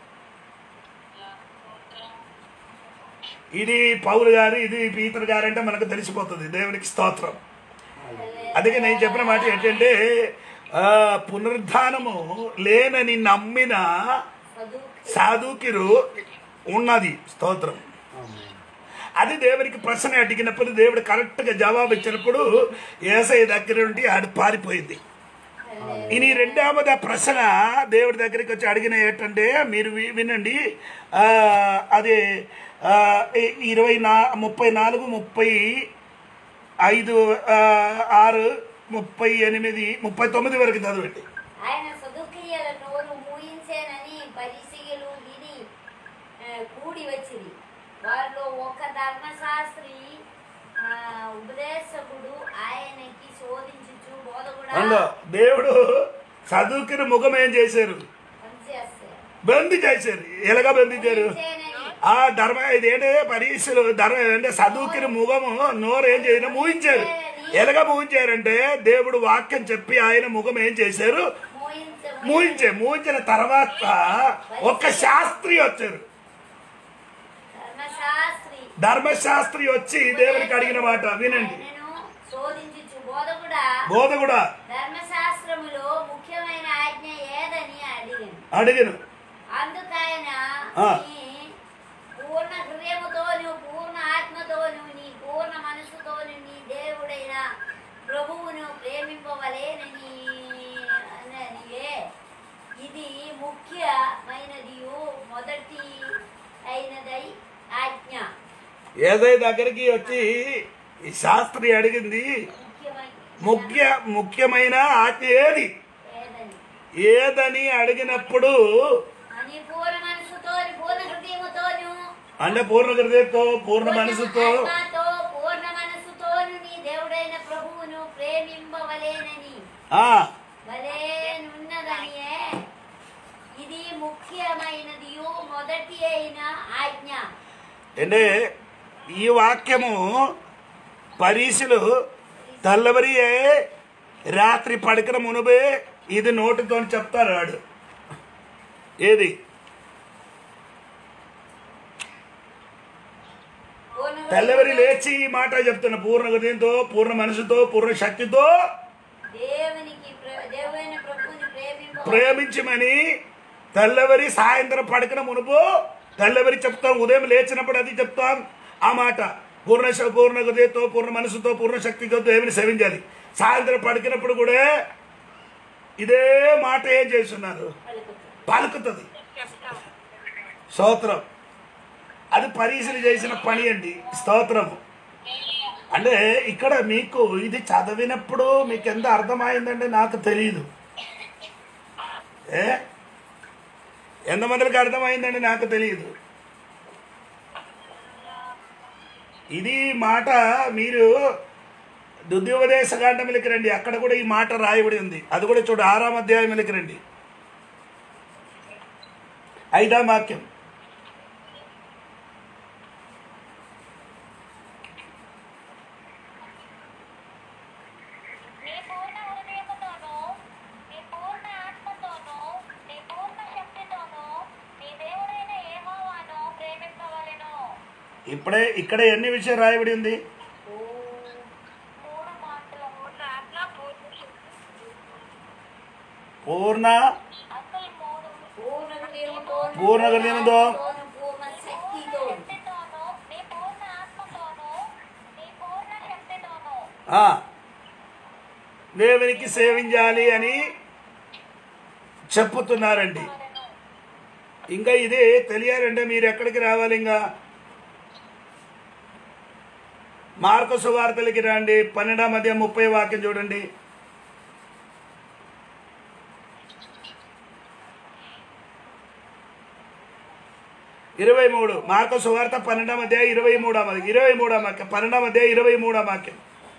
ఇది పౌరు గారు ఇది పీతర్ గారు అంటే మనకు తెలిసిపోతుంది దేవునికి స్తోత్రం అందుకే నేను చెప్పిన మాట ఏంటంటే ఆ, పునరుద్ధానము లేనని నమ్మిన చదువు సాధుకిరు ఉన్నది స్తోత్రం అది దేవునికి ప్రశ్న అడిగినప్పుడు దేవుడు కరెక్ట్గా జవాబు ఇచ్చినప్పుడు ఏసఐ దగ్గర నుండి ఆడు పారిపోయింది ఇది రెండవది ఆ ప్రశ్న దేవుడి దగ్గరికి వచ్చి అడిగిన ఏంటంటే మీరు వి- వినండి ఆ, అది ఆ, ఇ- ఇరవై నా ముప్పై నాలుగు ముప్పై ఐదు ఆ, ఆరు ముప్పై ఎనిమిది ముప్పై తొమ్మిది వరకు చదవండి ఆయన సదుక్రియల నోరు మూయించేనని పరిశీలు విని ఆ, కూడి వచ్చింది వారిలో ఒక ధర్మశాస్త్రి ఆ, ఉపదేశకుడు ఆయనకి శోధించుచు బోధకుడా అందులో దేవుడు చదువుకిన ముఖం ఏం చేశారు పనిచేస్తారు బందీ చేశారు ఎలాగా బంధించారు మూయించేనని ఆ ధర్మ ఇదేంటి పరీక్షలు ధర్మ అంటే చదువుకిన ముఖము నోరు ఏం చేయను మూయించారు ఎలాగ మూయించారంటే దేవుడు వాక్యం చెప్పి ఆయన ముఖం ఏం చేశారు మోయించ- మూయించే మూయించిన తర్వాత ఒక శాస్త్రి వచ్చారు ధర్మశాస్త్రి ధర్మశాస్త్రి వచ్చి దేవునికి అడిగిన మాట వినండి ఆయనను శోధించుచు బోధకుడా బోధ కూడా ధర్మశాస్త్రములో ముఖ్యమైన ఆజ్ఞ ఏదని అడిగాను అడిగిను అందుకైన ఆ. నీ పూర్ణ హృదయముతోను పూర్ణ ఆత్మతోను నీ పూర్ణ మనసుతోను నీ దేవుడైన ప్రభువును ప్రేమింపవలేనని అన్నదియే ఇది ముఖ్యమైనదియు మొదటి అయినదై ఆజ్ఞ ఏదై దగ్గరికి వచ్చి ఈ శాస్త్రి అడిగింది ముఖ్యమైన ముఖ్య ముఖ్యమైన ఆజ్ఞ ఏది ఏదని ఏదని అడిగినప్పుడు అని పూర్ణ మనసుతోను పూర్ణ హృదయముతోను అంటే పూర్ణ హృదయంతో పూర్ణ మనసుతో ఆత్మతో పూర్ణ మనసుతోను నీ దేవుడైన ప్రభువును ప్రేమింపవలేనని ఆ వలేనున్నదనియే ఇది ముఖ్యమైనదియు మొదటి అయిన ఆజ్ఞ అంటే ఈ వాక్యము పరీసులు తెల్లవరియే రాత్రి పడకన మునుబే ఇది నోటితో చెప్తారు వాడు ఏది పూర్ణ తెల్లవరి లేచి ఈ మాట చెప్తున్న పూర్ణ హృదయంతో పూర్ణ మనసుతో పూర్ణ శక్తితో దేవునికి ప్ర- దేవుడైన ప్రభువుని ప్రేమింప ప్రేమించమని తెల్లవరి సాయంత్రం పడకన మునుపు తెల్లవరి చెప్తాం ఉదయం లేచినప్పుడు అది చెప్తాం ఆ మాట పూర్ణ శ- పూర్ణ హృదయంతో పూర్ణ మనసుతో పూర్ణ శక్తితో దేవుని సేవించాలి సాయంత్రం పడికినప్పుడు కూడా ఇదే మాట ఏం చేస్తున్నారు పలుకుతుంది. పలుకుతుంది స్తోత్రం అది పరీక్షలు చేసిన పని అండి స్తోత్రము అంటే ఇక్కడ మీకు ఇది చదివినప్పుడు మీకు ఎంత అర్థమైందంటే నాకు తెలియదు ఏ ఎంతమందికి అర్థమైందండి నాకు తెలియదు ఇది మాట మీరు దుద్యోపదేశ కాండమిలకి రండి అక్కడ కూడా ఈ మాట రాయబడి ఉంది అది కూడా చూడు ఆరాం అధ్యాయంలోకి రండి ఐదాం వాక్యం నీ పూర్ణ హృదయముతోను నీ పూర్ణ ఆత్మతోను నీ పూర్ణ శక్తితోను నీ దేవుడైన యెహోవాను ప్రేమింపవలెను ఇప్పుడే ఇక్కడ ఎన్ని విషయం రాయబడి ఉంది ఓ, మూడు మాటలు పూర్ణ ఆత్మ పూర్ణ శక్తి పూర్ణ అసలు మూడు పూర్ణ హృదయముతోను, పూర్ణ హృదయముతో, పూర్ణ పూర్ణ శక్తితో శక్తితోను నీ పూర్ణ ఆత్మతోను నీ పూర్ణ శక్తితోను ఆ, దేవునికి సేవించాలి అని చెప్పుతున్నారండి ఇంకా ఇది తెలియాలంటే మీరు ఎక్కడికి రావాలి ఇంకా మార్కు సువార్తలకి రండి పన్నెండాం మధ్య ముప్పై వాక్యం చూడండి ఇరవై మూడు మార్కు సువార్త పన్నెండాం అధ్యాయ ఇరవై మూడాం ఇరవై మూడాం వాక్యం పన్నెండాం అధ్యాయ ఇరవై మూడాం వాక్యం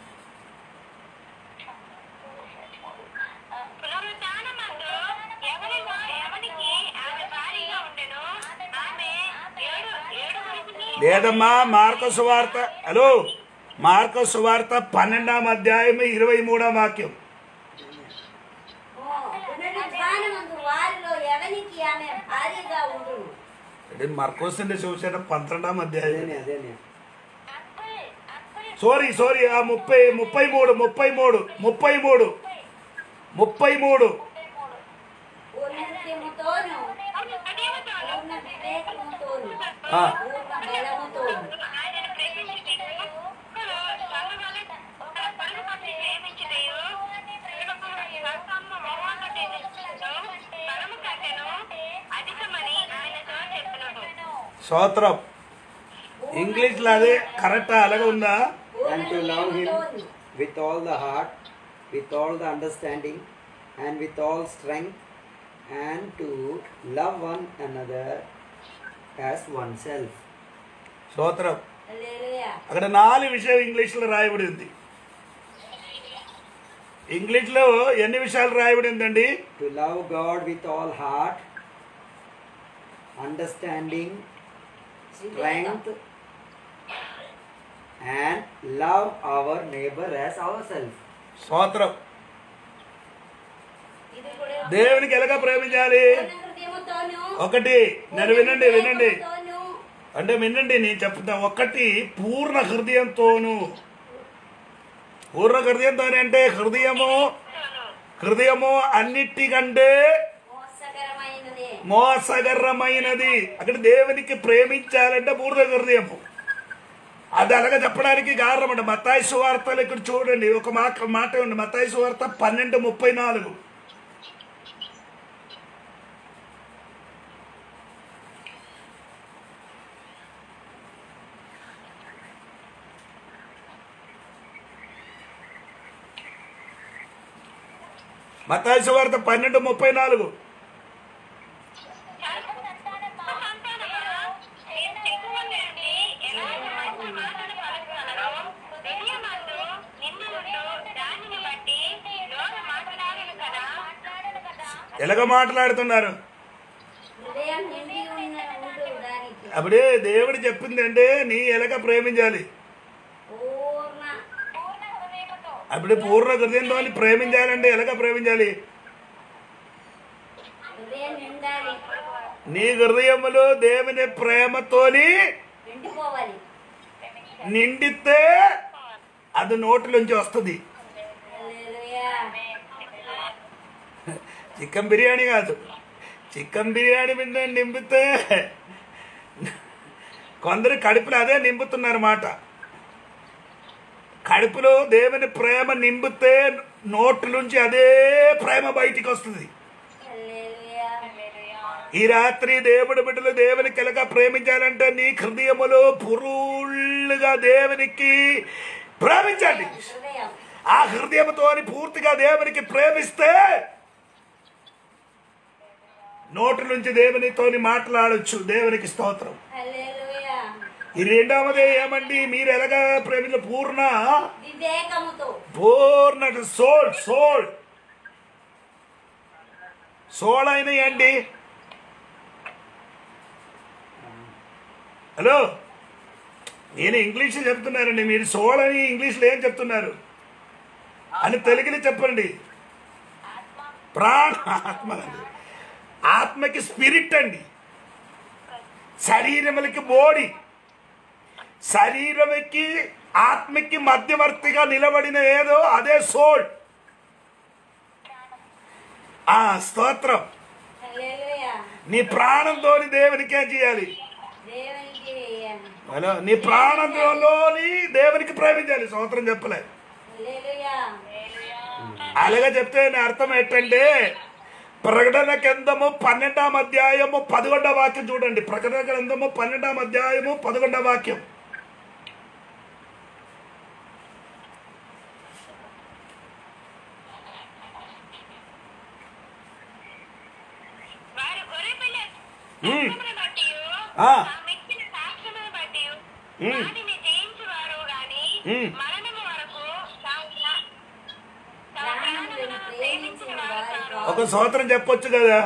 పునరుద్ధానమందు ఎవరిలో ఎవరికి ఆమె భారీగా ఉండెనో ఆమె ఏడు ఏడుగురికి లేదమ్మా మార్క సువార్త హలో మార్క సువార్త పన్నెండాం అధ్యాయం ఇరవై మూడాం వాక్యం ఓ, పునరుద్ధానమందు వారిలో ఎవనికి ఆమె భారీగా ఉండును అంటే మర్కోసిండి చూసాడు పന്ത്രണ്ടാం అధ్యాయం అదేనే అదేనే అంకుల్ అంకుల్ సారీ సారీ ఆ ముప్పై ముప్పై మూడు ముప్పై మూడు ముప్పై మూడు ముప్పై మూడు పూర్ణ హృదయముతోను పూర్ణ వివేకముతోను ఆ, పూర్ణ బలముతోను ఆయన ప్రేమించుటయు సంగముల ఒక పరుగు పట్టి ప్రేమించుటయు స్వర్గమ్మ మొహంలో ప్రేమించుటయు పరము కంటెను అధికమని ఆయనతో చెప్పినను స్తోత్రం ఇంగ్లీష్లో అదే కరెక్ట్ అలాగే ఉందా పూర్ణ and to love him హృదయముతోను with all the heart with all the understanding and with all strength and to love one another as oneself స్తోత్రం హల్లెలూయా అక్కడ నాలుగు విషయం ఇంగ్లీష్లో రాయబడి ఉంది ఇంగ్లీష్లో ఎన్ని విషయాలు రాయబడి ఉందండి to love god with all heart understanding strength, and love our neighbor as ourselves. స్తోత్రం ఇది కూడా దేవునికి ఎలాగ ప్రేమించాలి పూర్ణ హృదయముతోను, ఒకటి నేను వినండి వినండి వివేకముతోను, అంటే వినండి నేను చెప్తా ఒకటి పూర్ణ హృదయంతోను పూర్ణ హృదయంతో అంటే హృదయము హృదయము అన్నిటికంటే మోసకరమైనది మోసగర్రమైనది అక్కడ దేవునికి ప్రేమించాలంటే పూర్ణ హృదయము అది అలాగ చెప్పడానికి కారణం అండి మత్తాయి సువార్తలు ఇక్కడ చూడండి ఒక మాట మాట ఉంది మత్తాయి సువార్త పన్నెండు ముప్పై నాలుగు మత్తాయి సువార్త పన్నెండు ముప్పై నాలుగు ఎలాగ మాట్లాడుతున్నారు హృదయం నిండి ఉన్న ఉండు దానికి అప్పుడే దేవుడు చెప్పింది అంటే నీ ఎలాగ ప్రేమించాలి పూర్ణ అప్పుడు పూర్ణ హృదయంతో ప్రేమించాలంటే ఎలాగ ప్రేమించాలి హృదయం నిండాలి నీ హృదయములో దేవుని ప్రేమతోని నిండిపోవాలి నిండితే అది నోటిలోంచి వస్తుంది హల్లెలూయా. చికెన్ బిర్యానీ కాదు చికెన్ బిర్యానీ మీద నింపితే కొందరు కడుపులో అదే నింపుతున్నారు మాట కడుపులో దేవుని ప్రేమ నింపితే నోట్లోంచి అదే ప్రేమ బయటికి వస్తుంది హల్లెలూయా. ఈ రాత్రి దేవుడి బిడ్డలు దేవునికి ఎలాగా ప్రేమించాలంటే నీ హృదయములో పురుళ్ళుగా దేవునికి ప్రేమించండి హృదయం ఆ హృదయంతో పూర్తిగా దేవునికి ప్రేమిస్తే నోటి నుంచి దేవునితోని మాట్లాడొచ్చు దేవునికి స్తోత్రం హల్లెలూయా. ఈ రెండవది ఏమండి మీరు ఎలాగా ప్రేమించ పూర్ణ వివేకముతో పూర్ణ సోల్ సోల్ సోల్ అయినాయండి హలో నేను ఇంగ్లీష్ చెప్తున్నానండి మీరు సోల్ అని ఇంగ్లీష్లో ఏం చెప్తున్నారు అని తెలుగులో చెప్పండి ప్రాణ ఆత్మ అండి. ఆత్మకి స్పిరిట్ అండి శరీరములకి బాడీ శరీరముకి ఆత్మకి మధ్యవర్తిగా నిలబడిన ఏదో అదే సోల్ ఆ స్తోత్రం హల్లెలూయా. నీ ప్రాణంతోని దేవునికి ఏం చేయాలి దేవునికి హలో నీ ప్రాణంలోని దేవునికి ప్రేమించాలి స్తోత్రం చెప్పలే హల్లెలూయా. అలాగే చెప్తే నా అర్థం ఏంటంటే ప్రకటన గ్రంథము పన్నెండాం అధ్యాయము పదకొండవ వాక్యం చూడండి ప్రకటన గ్రంథము పన్నెండాం అధ్యాయము పదకొండవ వాక్యం వారు గొర్రెపిల్ల ఉమ్. రక్తమును బట్టియు, ఆ. తామిచ్చిన సాక్ష్యమును బట్టియు, ఉమ్. వాటిని జయించువారు గాని, ఉమ్. మరణము వరకు తాము ప్రా- తమ ప్రాణములను ప్రాణములను ప్రేమించిన వారు కాదు. ఒక స్తోత్రం చెప్పొచ్చు కదా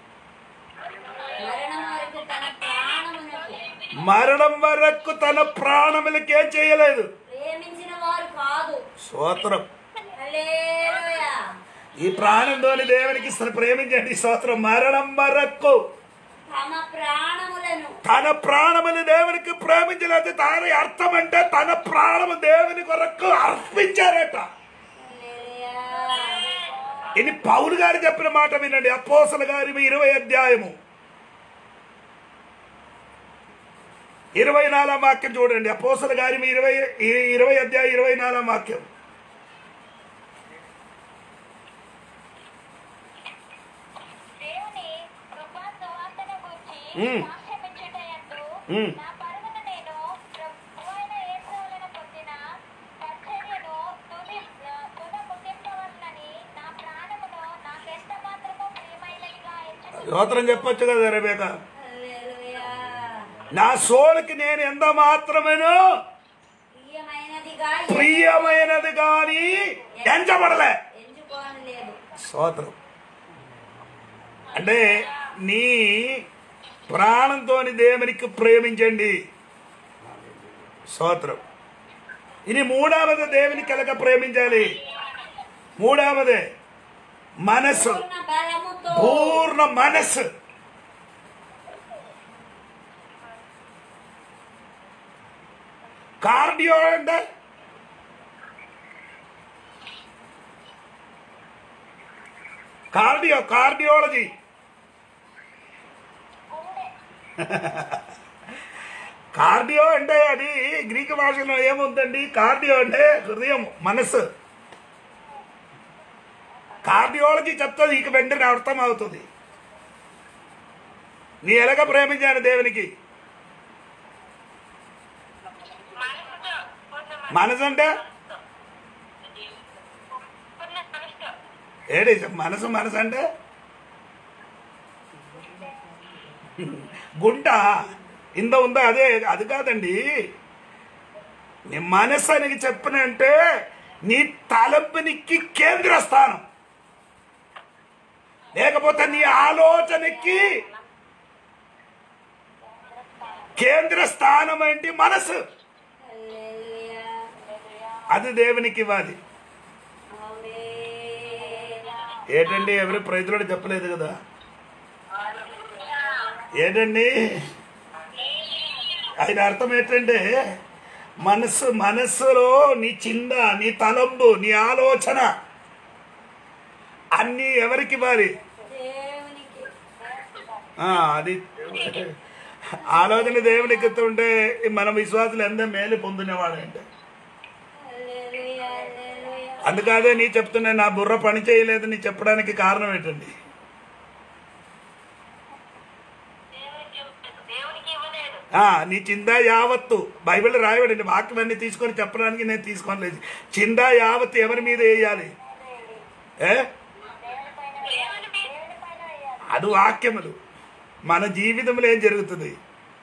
మరణం వరకు తన ప్రాణమునకు మరణం వరకు తన ప్రాణములకి ఏం చేయలేదు ప్రేమించిన వారు కాదు స్తోత్రం హల్లెలూయా. ఈ ప్రాణంలోని దేవునికి ఇస్తారు ప్రేమించండి స్తోత్రం మరణం వరకు తమ ప్రాణములను తన ప్రాణములు దేవునికి ప్రేమించలేదు దాని అర్థం అంటే తన ప్రాణము దేవుని కొరకు అర్పించారట హల్లెలూయా. ఇది పౌలు గారు చెప్పిన మాట వినండి అపోసల గారి ఇరవై అధ్యాయము ఇరవై నాలుగు వాక్యం చూడండి అపోసల గారి ఇరవై ఇ- ఇరవై అధ్యాయం ఇరవై నాలుగు వాక్యం దేవుని కృపా సువార్తను గూర్చి ఉమ్. సాక్ష్యమిచ్చుటయందు ఉమ్. నా పరుగును నేను ప్రభువైన యేసు వలన పొందిన పరిచర్యను తుది తుద ముగింపవలనని నా ప్రాణమును నాకెంత మాత్రము ప్రియమైనదిగా ఎంచుకున్నాను. స్తోత్రం చెప్పొచ్చు కదా రేబేక హల్లెలూయా. నా సోలుకి నేను ఎంత మాత్రమేను ప్రియమైనదిగా ప్రియమైనది కానీ ఎంచబడలే ఎంచుకోనలేదు స్తోత్రం అంటే నీ ప్రాణంతోని దేవునికి ప్రేమించండి స్తోత్రం ఇది మూడవది దేవునికి ఎలాగ ప్రేమించాలి మూడవదే మనస్సు పూర్ణ బలముతో పూర్ణ మనస్సు కార్డియో అంటే కార్డియో కార్డియాలజీ కార్డియో అంటే అది గ్రీకు భాషలో ఏముందండి కార్డియో అంటే హృదయం మనస్సు కార్డియాలజీ చెప్తుంది ఇక వెంటనే అర్థం అవుతుంది నీ ఎలాగ ప్రేమించాను దేవునికి మనసుతో పూర్ణ మనసు అంటే పూర్ణ మనసుతో ఏడి మనసు మనసు అంటే గుంట ఇంత ఉందా అదే అది కాదండి నీ మనసు అని చెప్పనంటే నీ తలంపునికి కేంద్ర స్థానం లేకపోతే నీ ఆలోచనకి కేంద్ర స్థానం ఏంటి మనసు హల్లెలూయా. అది దేవునికి ఇవ్వాలి ఆమేన్. ఏంటండి ఎవరు ప్రజలు చెప్పలేదు కదా ఏంటండి ఆయన అర్థం ఏంటంటే మనస్సు మనస్సులో నీ చింద నీ తలంబు నీ ఆలోచన అన్నీ ఎవరికి ఇవ్వాలి దేవునికి ఆ, అది ఆలోచన దేవునికి ఉంటే మన విశ్వాసులు ఎంత మేలు పొందినవాడంటే హల్లెలూయా, హల్లెలూయా. అందుకదే నీ చెప్తున్నా నా బుర్ర పని చేయలేదు నీ చెప్పడానికి కారణం ఏంటండి దేవునికి దేవునికి ఇవ్వలేదు ఆ, నీ చిందా యావత్తు బైబిల్ రాయబడింది వాక్యం అన్ని తీసుకొని చెప్పడానికి నేను తీసుకోలేదు చిందా యావత్తు ఎవరి మీద వేయాలి ఏ దేవుని మీద అది వాక్యములు మన జీవితంలో ఏం జరుగుతుంది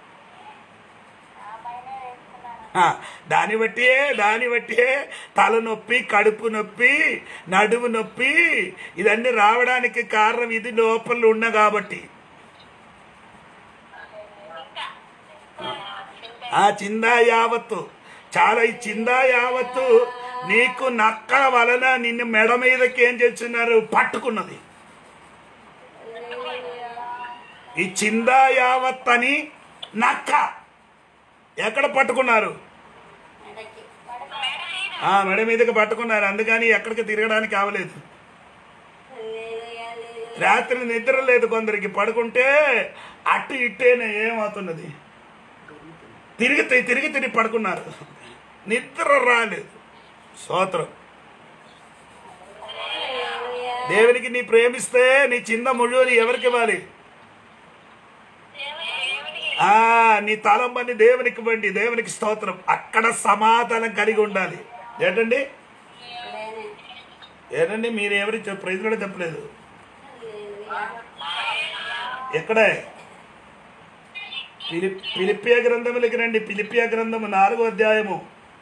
ఆ, దాన్ని బట్టే దాన్ని బట్టే తలనొప్పి కడుపు నొప్పి నడుము నొప్పి ఇదన్నీ రావడానికి కారణం ఇది లోపల ఉన్న కాబట్టి ఆ చిందా యావత్తు చాలా ఈ చిందా యావత్తు నీకు నక్క వలన నిన్ను మెడ మీదకి ఏం చేస్తున్నారు పట్టుకున్నది ఈ చిందా యావత్ అని నక్క ఎక్కడ పట్టుకున్నారు మెడకి. ఆ మెడ మీదకి పట్టుకున్నారు అందుకని ఎక్కడికి తిరగడానికి అవలేదు హల్లెలూయా, హల్లెలూయా. రాత్రి నిద్ర లేదు కొందరికి పడుకుంటే అటు ఇట్టేనే ఏమవుతున్నది తిరిగి తిరిగి తిరిగి పడుకున్నారు నిద్ర రాలేదు స్తోత్రం హల్లెలూయా. దేవునికి నీ ప్రేమిస్తే నీ చిన్న ముഴുవని ఎవరికి ఇవ్వాలి దేవునికి ఆ నీ తలంబని దేవునికి ఇవ్వండి దేవునికి స్తోత్రం అక్కడ సమాధానం కలిగి ఉండాలి ఏంటండి ఇక్కడేనే. ఏంటండి మీరు ఎవరి ప్రైజ్లో చెప్పలేదు హల్లెలూయా. ఎక్కడే పిలి పిలిపియ గ్రంథములకి రండి పిలిపియ గ్రంథము నాలుగో అధ్యాయము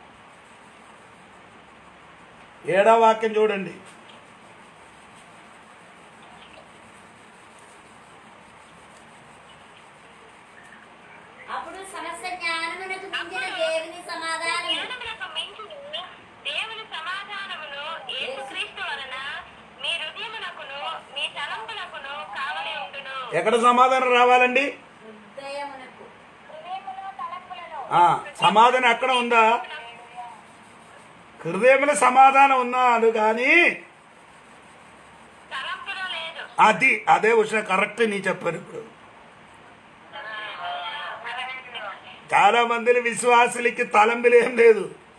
ఏడో వాక్యం చూడండి అప్పుడు సమస్త జ్ఞానమునకు మించిన దేవుని సమాధానం జ్ఞానమునకు మించును దేవుని సమాధానమును యేసుక్రీస్తు వలన మీ హృదయమునకును మీ తలంపునకును కావలి ఉండును ఎక్కడ సమాధానం రావాలండి హృదయమునకు హృదయములో తలంపులలో ఆ సమాధానం అక్కడ ఉందా హృదయంలో సమాధానం ఉన్నాడు కానీ తలంపులో లేదు అది అదే విషయం కరెక్ట్ నీ చెప్పారు ఇప్పుడు చాలా మంది విశ్వాసులకి తలంబులు ఏం లేదు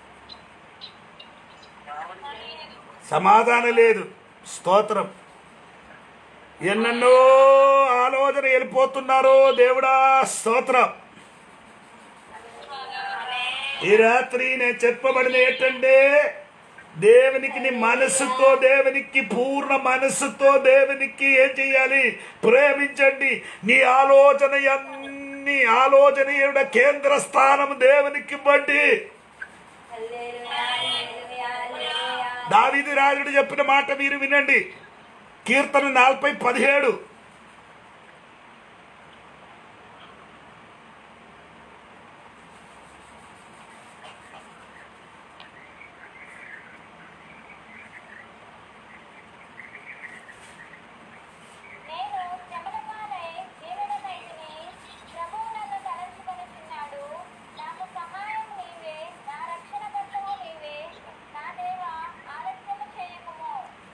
సమాధానం లేదు స్తోత్రం ఎన్నెన్నో ఆలోచన వెళ్ళిపోతున్నారో దేవుడా స్తోత్రం ఈ రాత్రి నేను చెప్పబడిన ఏంటంటే దేవునికి నీ మనసుతో దేవునికి పూర్ణ మనస్సుతో దేవునికి ఏం చేయాలి ప్రేమించండి నీ ఆలోచన అన్ని ఆలోచన ఏమిట కేంద్ర స్థానం దేవునికి ఇవ్వండి హల్లెలూయా, హల్లెలూయా, హల్లెలూయా. దావీదు రాజుడు చెప్పిన మాట మీరు వినండి కీర్తన నలభై పదిహేడు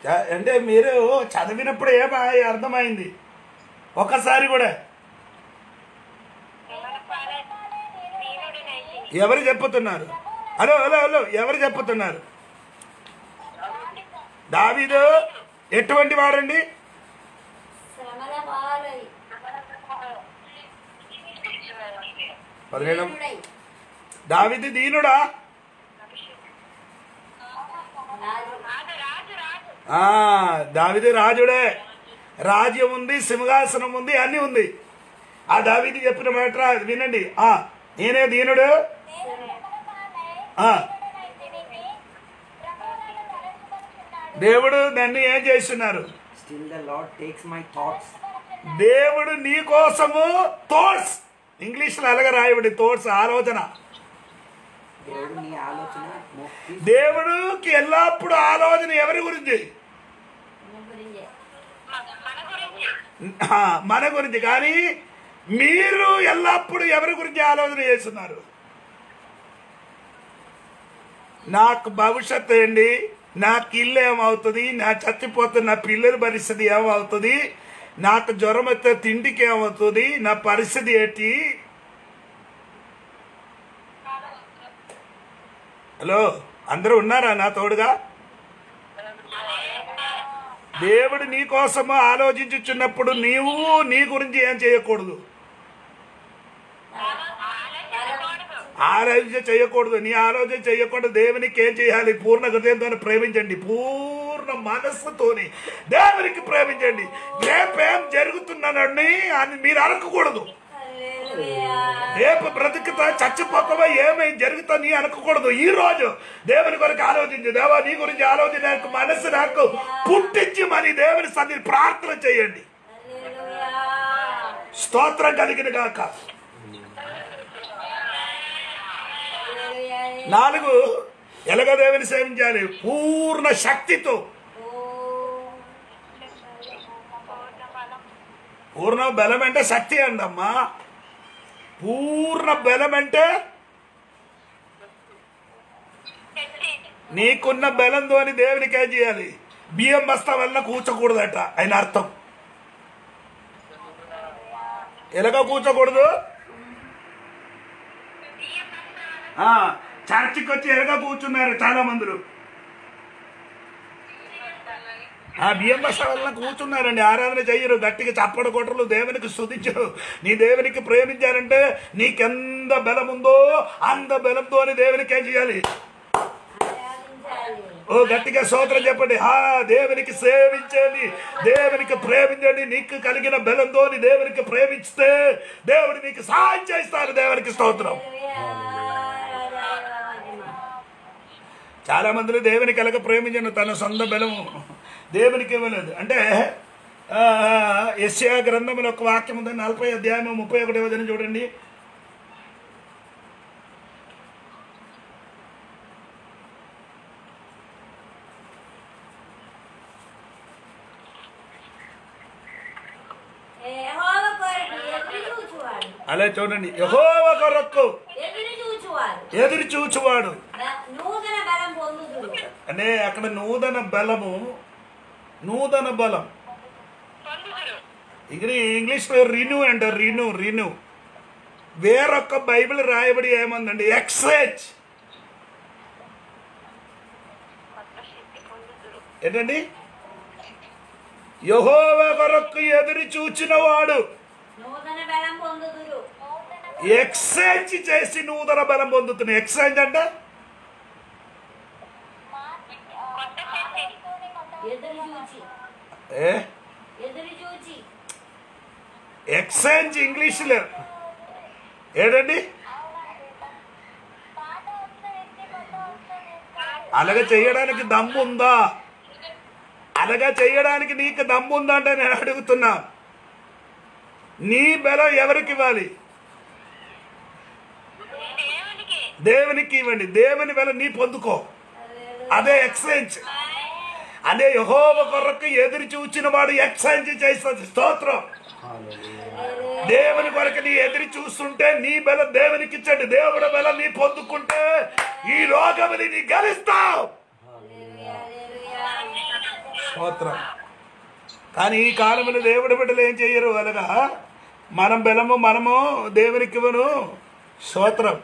చ- అంటే మీరు చదివినప్పుడు ఏమా అర్థమైంది ఒక్కసారి కూడా ఎవరు చెప్పుతున్నారు హలో హలో హలో ఎవరు చెప్పుతున్నారు దావీదు ఎటువంటి వాడండి శ్రమల పాలై పదిహేను దీనుడై, దావీదు దీనుడా రాజు ఆ దావిది రాజుడే రాజ్యం ఉంది సింహాసనం ఉంది అన్ని ఉంది ఆ దావిది చెప్పిన మాట అది వినండి ఆ నేనే దీనుడు ఆ దేవుడు నన్ను ఏం చేస్తున్నారు Still the Lord takes my thoughts. దేవుడు నీ కోసము థోట్స్ ఇంగ్లీష్ లో అలాగే రాయబడి థోట్స్ ఆలోచన దేవుడు నీ ఆలోచన మొక్కి దేవుడికి ఎల్లప్పుడు ఆలోచన ఎవరి గురించి నీ గురించే. ఆ, మన గురించి కానీ మీరు ఎల్లప్పుడు ఎవరి గురించి ఆలోచన చేస్తున్నారు నాకు భవిష్యత్తు ఏంటి నాకు ఇల్లు ఏమవుతుంది నా చచ్చిపోతున్న నా పిల్లల పరిస్థితి ఏమవుతుంది నాకు జ్వరం వస్తే తిండికి ఏమవుతుంది నా పరిస్థితి ఏంటి హలో అందరూ ఉన్నారా నా తోడుగా దేవుడు నీ కోసము ఆలోచించుచున్నప్పుడు నీవు నీ గురించి ఏం చేయకూడదు ఆలోచన చేయకూడదు నీ ఆలోచన చేయకూడదు దేవునికి ఏం చేయాలి పూర్ణ హృదయంతో ప్రేమించండి పూర్ణ మనస్సుతోని దేవునికి ప్రేమించండి రేపేం జరుగుతున్నానని అని మీరు అనకూడదు హల్లెలూయా. రేపు బ్రతుకుతా చచ్చిపోతావా ఏమై జరుగుతా నీ అనకూడదు ఈ రోజు దేవుని కొరకు ఆలోచించు దేవా నీ గురించి ఆలోచన నాకు మనసు నాకు పుట్టించి మరి దేవుని సన్ని ప్రార్థన చేయండి హల్లెలూయా. స్తోత్రం కలిగిన గాక హల్లెలూయా. నాలుగు ఎలగ దేవుని సేవించాలి పూర్ణ శక్తితో ఓ. పూర్ణ బలం అంటే శక్తి అండమ్మా పూర్ణ బలం అంటే నీకున్న బలంతోని దేవునికి ఏం చేయాలి బియ్యం బస్తా వల్ల కూర్చోకూడదట ఆయన అర్థం ఎలాగ కూర్చోకూడదు ఆ, చర్చికి వచ్చి ఎలాగ కూర్చున్నారు చాలా మందులు ఆ బియ్యం బస్తా వల్ల కూర్చున్నారండి ఆరాధన చెయ్యరు గట్టిగా చప్పడ కొట్టరు దేవునికి స్తుతించరు నీ దేవునికి ప్రేమించారంటే నీకెంత బలం ఉందో అంత బలంతోని దేవునికి ఏం చేయాలి ఆరాధించాలి. ఓ గట్టిగా స్తోత్రం చెప్పండి హా దేవునికి సేవించండి దేవునికి ప్రేమించండి నీకు కలిగిన బలంతో దేవునికి ప్రేమిస్తే దేవుడు నీకు సహాయం చేస్తారు దేవునికి స్తోత్రం హల్లెలూయా. రాజావాదిమా. చాలా మందిని దేవునికి ఎలాగ ప్రేమించను తన సొంత బలము దేవునికి ఇవ్వలేదు అంటే ఎస్యా గ్రంథంలో ఒక వాక్యం ఉంది నలభై అధ్యాయం ముప్పై ఒకటి వదిన చూడండి యెహోవా కొరకు ఎదురు చూచువాడు అలా చూడండి యహోవ కొరకు ఎదురు చూచువాడు ఎదురు చూచువాడు బ- నూతన బలం పొందుదురు అంటే అక్కడ నూతన బలము నూతన బలం ఇది ఇంగ్లీష్లో రిన్యూ అంటారు రిన్యూ రిన్యూ వేరొక బైబిల్ రాయబడి ఏమందండి ఎక్సైజ్ ఏంటండి యహోవ కొరకు ఎదురు చూచిన వాడు నూతన బలం పొందుదురు ఎక్సైజ్ చేసి నూతన బలం పొందుతున్నాయి ఎక్సైజ్ అంటే ఎదురు చూచి ఏ ఎదురు చూచి ఎక్సైజ్ ఇంగ్లీష్లో ఏంటండి అలాగ చేయడానికి దమ్ము ఉందా అలాగా చేయడానికి నీకు దమ్ము ఉందా అంటే నేను అడుగుతున్నా నీ బలం ఎవరికి ఇవ్వాలి దేవునికి ఇవ్వండి దేవుని బలం నీ పొందుకో అదే ఎక్సైజ్ అదే యహోవ కొరకు ఎదురు చూచిన వాడు ఎక్సైజ్ చేస్తుంది స్తోత్రం Hallelujah. దేవుని కొరకు నీ ఎదురు చూస్తుంటే నీ బలం దేవునికి ఇచ్చండి దేవుడి బలం నీ పొందుకుంటే ఈ లోకముని నీ గెలుస్తావు హల్లెలూయా, హల్లెలూయా. స్తోత్రం కానీ ఈ కాలంలో దేవుడి బిడ్డలు ఏం చెయ్యరు అలాగా మనం బలము మనము దేవునికి ఇవ్వను స్తోత్రం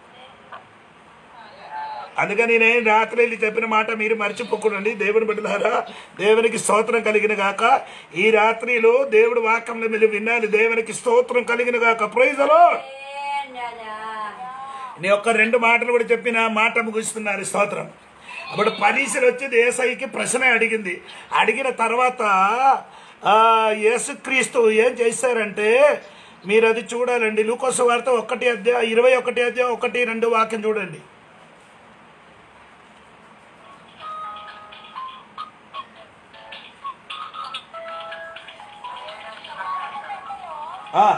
అందుకని నేను రాత్రి వెళ్ళి చెప్పిన మాట మీరు మర్చిపోకూడండి దేవుని బిడ్డలారా దేవునికి స్తోత్రం కలిగిన గాక ఈ రాత్రిలో దేవుడు వాక్యంలో మీరు విన్నాను దేవునికి స్తోత్రం కలిగిన గాక ప్రైజలో ఏం రాజా నీ ఒక్క రెండు మాటలు కూడా చెప్పిన మాట ముగిస్తున్నారు స్తోత్రం అప్పుడు పరీక్షలు వచ్చి దేశాయికి ప్రశ్న అడిగింది అడిగిన తర్వాత ఆ, యేసుక్రీస్తు ఏం చేశారంటే మీరు అది చూడాలండి లూకోసు వార్త ఒకటి అధ్యాయం ఇరవై ఒకటి అధ్యాయం ఒకటి రెండు వాక్యం చూడండి ఆ,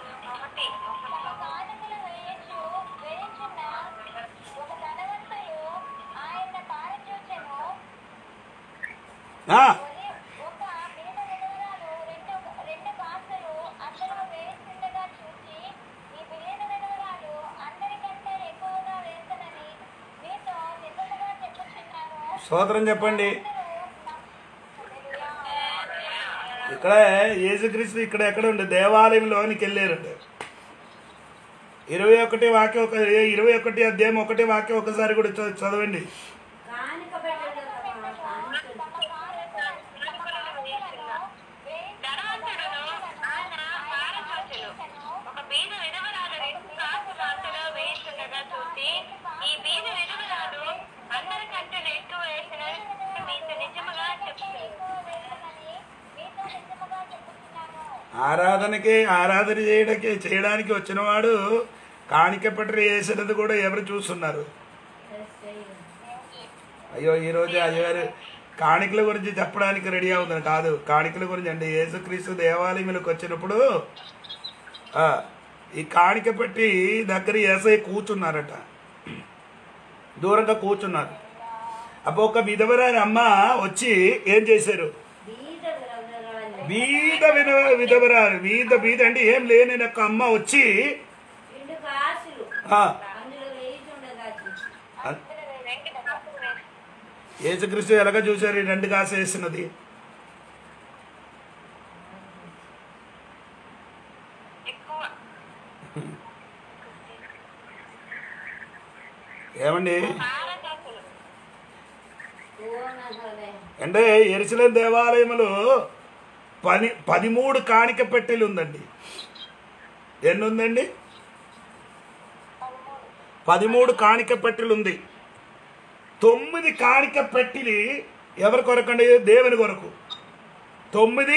కానుకలు వేయచ్చు వేయుచున్న ఒక ధనవంతుడు ఆయన పారచూచెను ఆ, ఒక పేద విధవరాలు రెండు రెండు కాసులు అందులో వేస్తుండగా చూసి ఈ పేద విధవరాలు అందరికంటే ఎక్కువగా వేస్తున్నని మీతో నిజముగా చెప్పుచున్నాను స్తోత్రం చెప్పండి ఇక్కడ యేసుక్రీస్తు ఇక్కడ ఎక్కడ ఉండే దేవాలయంలోనికి వెళ్ళారండి ఇరవై ఒకటి వాక్యం ఒక ఇరవై ఒకటి అధ్యాయం ఒకటి వాక్యం ఒకసారి కూడా చ- చదవండి కానుక పెట్టలేదు కదా, కానుకలు. ధనవంతుడును ఆయన పారచూచెను. ఒక బీద విధవరాలు రెండు కాసులు అందులో వేస్తుండగా చూసి ఈ బీద విధవరాలు అందరికంటే ఎక్కువ వేసిన మీతో నిజముగా చెప్తున్నాను ఎక్కువ వేస్తున్నని మీతో నిజముగా చెప్పుచున్నాను ఆరాధనకి ఆరాధన చేయడానికి చేయడానికి వచ్చినవాడు కాணிక పట్ల వేసినది కూడా ఎవరు చూస్తున్నారు అయ్యో ఈరోజు అయ్యగారు కాணிకల గురించి చెప్పడానికి రెడీ అవుతుంది కాదు కాணிకల గురించి అంటే యేసుక్రీస్తు దేవాలయంలోకి వచ్చినప్పుడు ఆ, ఈ కాணிక పెట్టి దగ్గర ఏసై కూర్చున్నారట దూరంగా కూర్చున్నారు అప్పుడు ఒక విధవరాని అమ్మ వచ్చి ఏం చేశారు బీద విరవరాలు. వీధ విన విధవరాలు వీధ వీధ అంటే ఏం లేని ఒక అమ్మ వచ్చి రెండు కాసులు ఆ, అందులో వేయుచుండగా చూసి అ- యేసుక్రీస్తు ఎలాగ చూశారు ఈ రెండు కాసు వేసినది ఎక్కువ ఏమండి పారచాసులు పూర్ణ హృదయం అంటే ఎరుసలేం దేవాలయంలో పది పదిమూడు కాணிక పెట్టెలు ఉందండి ఎన్ని ఉందండి పదిమూడు కాணிక పెట్టెలు ఉంది తొమ్మిది కాணிక పెట్టిలి ఎవరి కొరకండి దేవుని కొరకు తొమ్మిది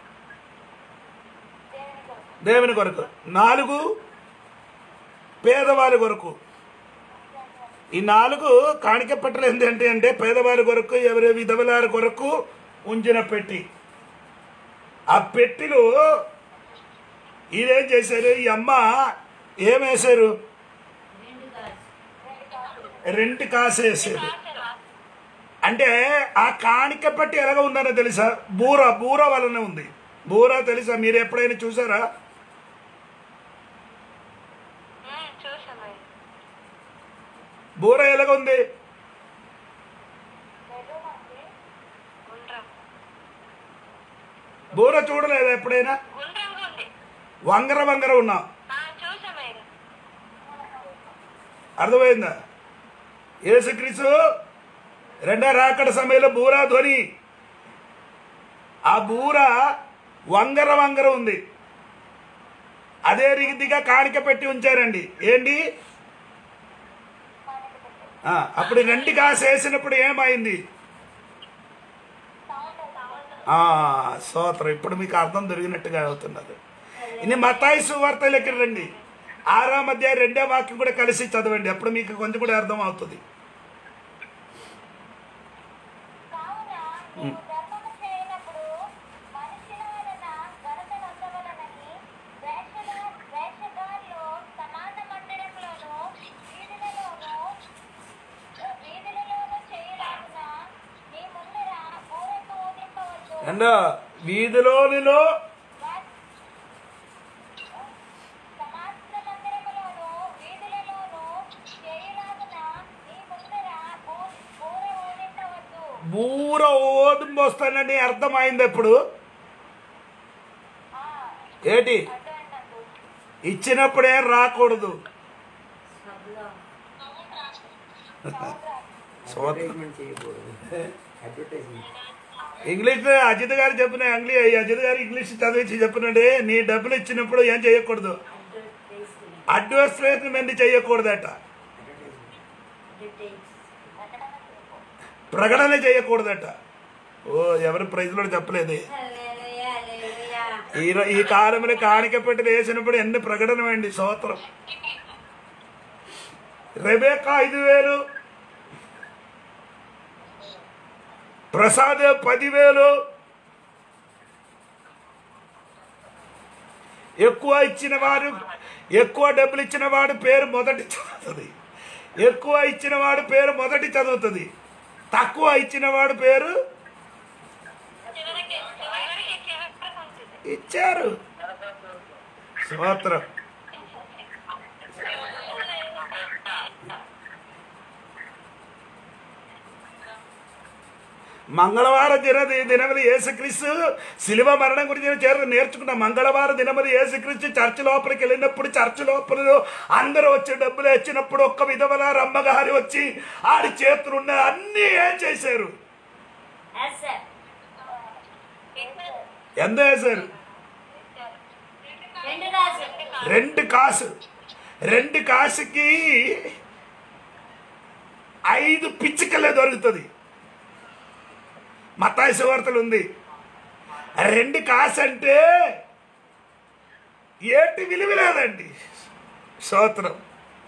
దేవుని కొరకు నాలుగు పేదవారి కొరకు ఈ నాలుగు కాணிక పెట్టెలు ఏంటంటే అంటే పేదవారి కొరకు ఎవరి విధవలారి కొరకు ఉంచిన పెట్టి ఆ పెట్టిలో ఇదేం చేశారు ఈ అమ్మ ఏం వేశారు రెండు కాసు రెంట్ కాసు వేసారు అంటే ఆ కాணிక పెట్టి ఎలాగ ఉందనో తెలుసా బూర బూర వలన ఉంది బూర తెలుసా మీరు ఎప్పుడైనా చూసారా చూసాము బూర ఎలాగ ఉంది గుండ్రం బూర చూడలేదు ఎప్పుడైనా గుండ్రంగా ఉంది వంగర వంగర ఉన్నాం ఆ, చూసామయ్య అర్థమైందా యేసుక్రీస్తు రెండో రాకడ సమయంలో బూరా ధ్వని ఆ బూర వంగర వంగర ఉంది అదే రీతిగా కాணிక పెట్టి ఉంచారండి ఏంటి ఆ, అప్పుడు రెండు కాసు వేసినప్పుడు ఏమైంది ఆ, స్తోత్రం ఇప్పుడు మీకు అర్థం దొరికినట్టుగా అవుతున్నది ఇన్ని మతాయి సువార్తలకి రండి ఆరో మధ్య రెండో వాక్యం కూడా కలిసి చదవండి అప్పుడు మీకు కొంచెం కూడా అర్థం అవుతుంది కావున నీవు ధర్మము చేయనప్పుడు మనుషుల వలన ఘనత నొందవలనని వేషల వేషగాల్లో సమాజ మందిరంలోనూ వీధులలోనూ వీధులలోనూ చేయలాగున నీ ముందర ఊరకు ఊదింపవద్దు రెండో వీధిలోనిలో సమాజ మందిరములోనూ వీధులలోనూ చేయలాగున నీ ముందర ఊ- ఊర ఊదింపవద్దు ఊర ఓదుం పోస్తానని అర్థమైంది ఎప్పుడు ఏంటి ఇచ్చినప్పుడే రాకూడదు అడ్వర్టైజ్మెంట్ చేయకూడదు అడ్వర్టైజ్మెంట్ ఇంగ్లీష్ అజిత్ గారు చెప్పిన ఇంగ్లీష్ అజిత్ గారు ఇంగ్లీష్ చదివించి చెప్పినండి నీ డబ్బులు ఇచ్చినప్పుడు ఏం చేయకూడదు అడ్వర్టైజ్మెంట్ చేయకూడదట ప్రకటన చేయకూడదట ఓ ఎవరు ప్రైజ్లో చెప్పలేదు హల్లెలూయా, హల్లెలూయా. ఈ రో- ఈ కాలంలో కాணிక పెట్టి వేసినప్పుడు ఎన్ని ప్రకటన వేయండి సోత్రం రెబేకా ఐదు వేలు ప్రసాద్ పదివేలు ఎక్కువ ఇచ్చిన వారు ఎక్కువ డబ్బులు ఇచ్చిన వాడు పేరు మొదటి చదువుతుంది ఎక్కువ ఇచ్చిన వాడు పేరు మొదటి చదువుతుంది తక్కువ ఇచ్చిన వాడు పేరు చివరికి చివరికి చివరికి ఉంటుంది ఇచ్చారు స్తోత్రం మంగళవారం దినది దినమది యేసుక్రీస్తు శిలువ మరణం గురించి చేరు నేర్చుకున్న మంగళవారం దినమది యేసుక్రీస్తు చర్చ్ లోపలికి వెళ్ళినప్పుడు చర్చ్ లోపల అందరూ వచ్చి డబ్బులు ఇచ్చినప్పుడు ఒక్క విధవల రమ్మగారి వచ్చి ఆడి చేతులున్న అన్నీ ఏం చేశారు Yes, sir. ఎంత వేశారు రెండు కాసు రెండు కాసు రెండు కాసుకి ఐదు పిచ్చికలే దొరుకుతుంది మతాయి సువార్తలు ఉంది రెండు కాసు అంటే ఏటి విలువ లేదండి స్తోత్రం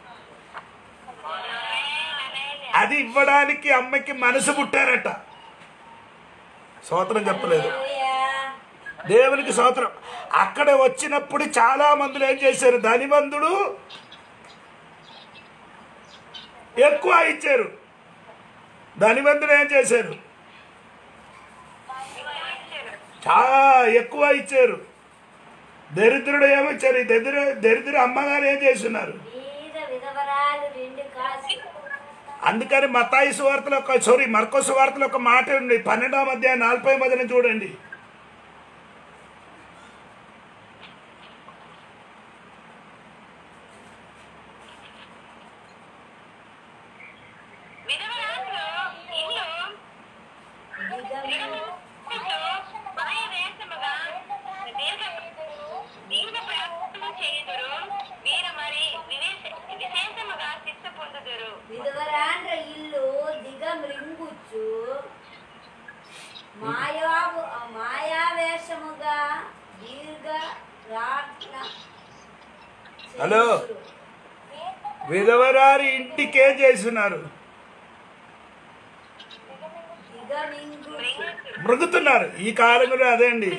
అది ఇవ్వడానికి అమ్మకి మనసు పుట్టారట స్తోత్రం చెప్పలేదు హల్లెలూయా. దేవునికి స్తోత్రం అక్కడ వచ్చినప్పుడు చాలా మందులు ఏం చేశారు ధనివంతుడు ఎక్కువ ఇచ్చారు ధనివంతుడు ఏం చేశారు చాలా ఎక్కువ ఇచ్చారు దరిద్రుడు ఏమిచ్చారు ఈ దరిద్ర దరిద్ర అమ్మగారు ఏం చేస్తున్నారు బీద విధవరాలు రెండు కాసు అందుకని మతాయి సువార్తలో ఒక సారీ మర్కో సువార్తలో ఒక మాట ఉంది పన్నెండవ మధ్య నలభై మధ్యన చూడండి విధవరాలు ఇల్లు దిగము వాయువేషముగా దీర్ఘ దీర్ఘ ప్రయాసము చేయుదురు వీరు మరి వివేశ- విశేషముగా శిక్ష పొందుదురు విధవరాండ్ర ఇల్లు దిగమృంగుచ్చు మాయావు మాయావేషముగా దీర్ఘ ప్రార్థన హలో. విధవరారి ఇంటికి ఏం చేస్తున్నారు దిగమింగుచ్చు మృగుతున్నారు ఈ కాలంలో అదే అండి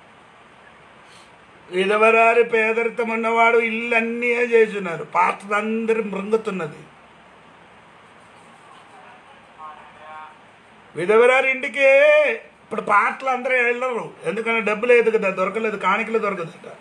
విధవరారి పేదరితం ఉన్నవాడు ఇల్లు అన్నీ చేస్తున్నారు పాత్ర అందరు మృంగుతున్నది విధవరారి ఇంటికి ఇప్పుడు పాటలు అందరూ వెళ్ళరు ఎందుకంటే డబ్బు లేదు కదా దొరకలేదు కాணிకలు దొరకదట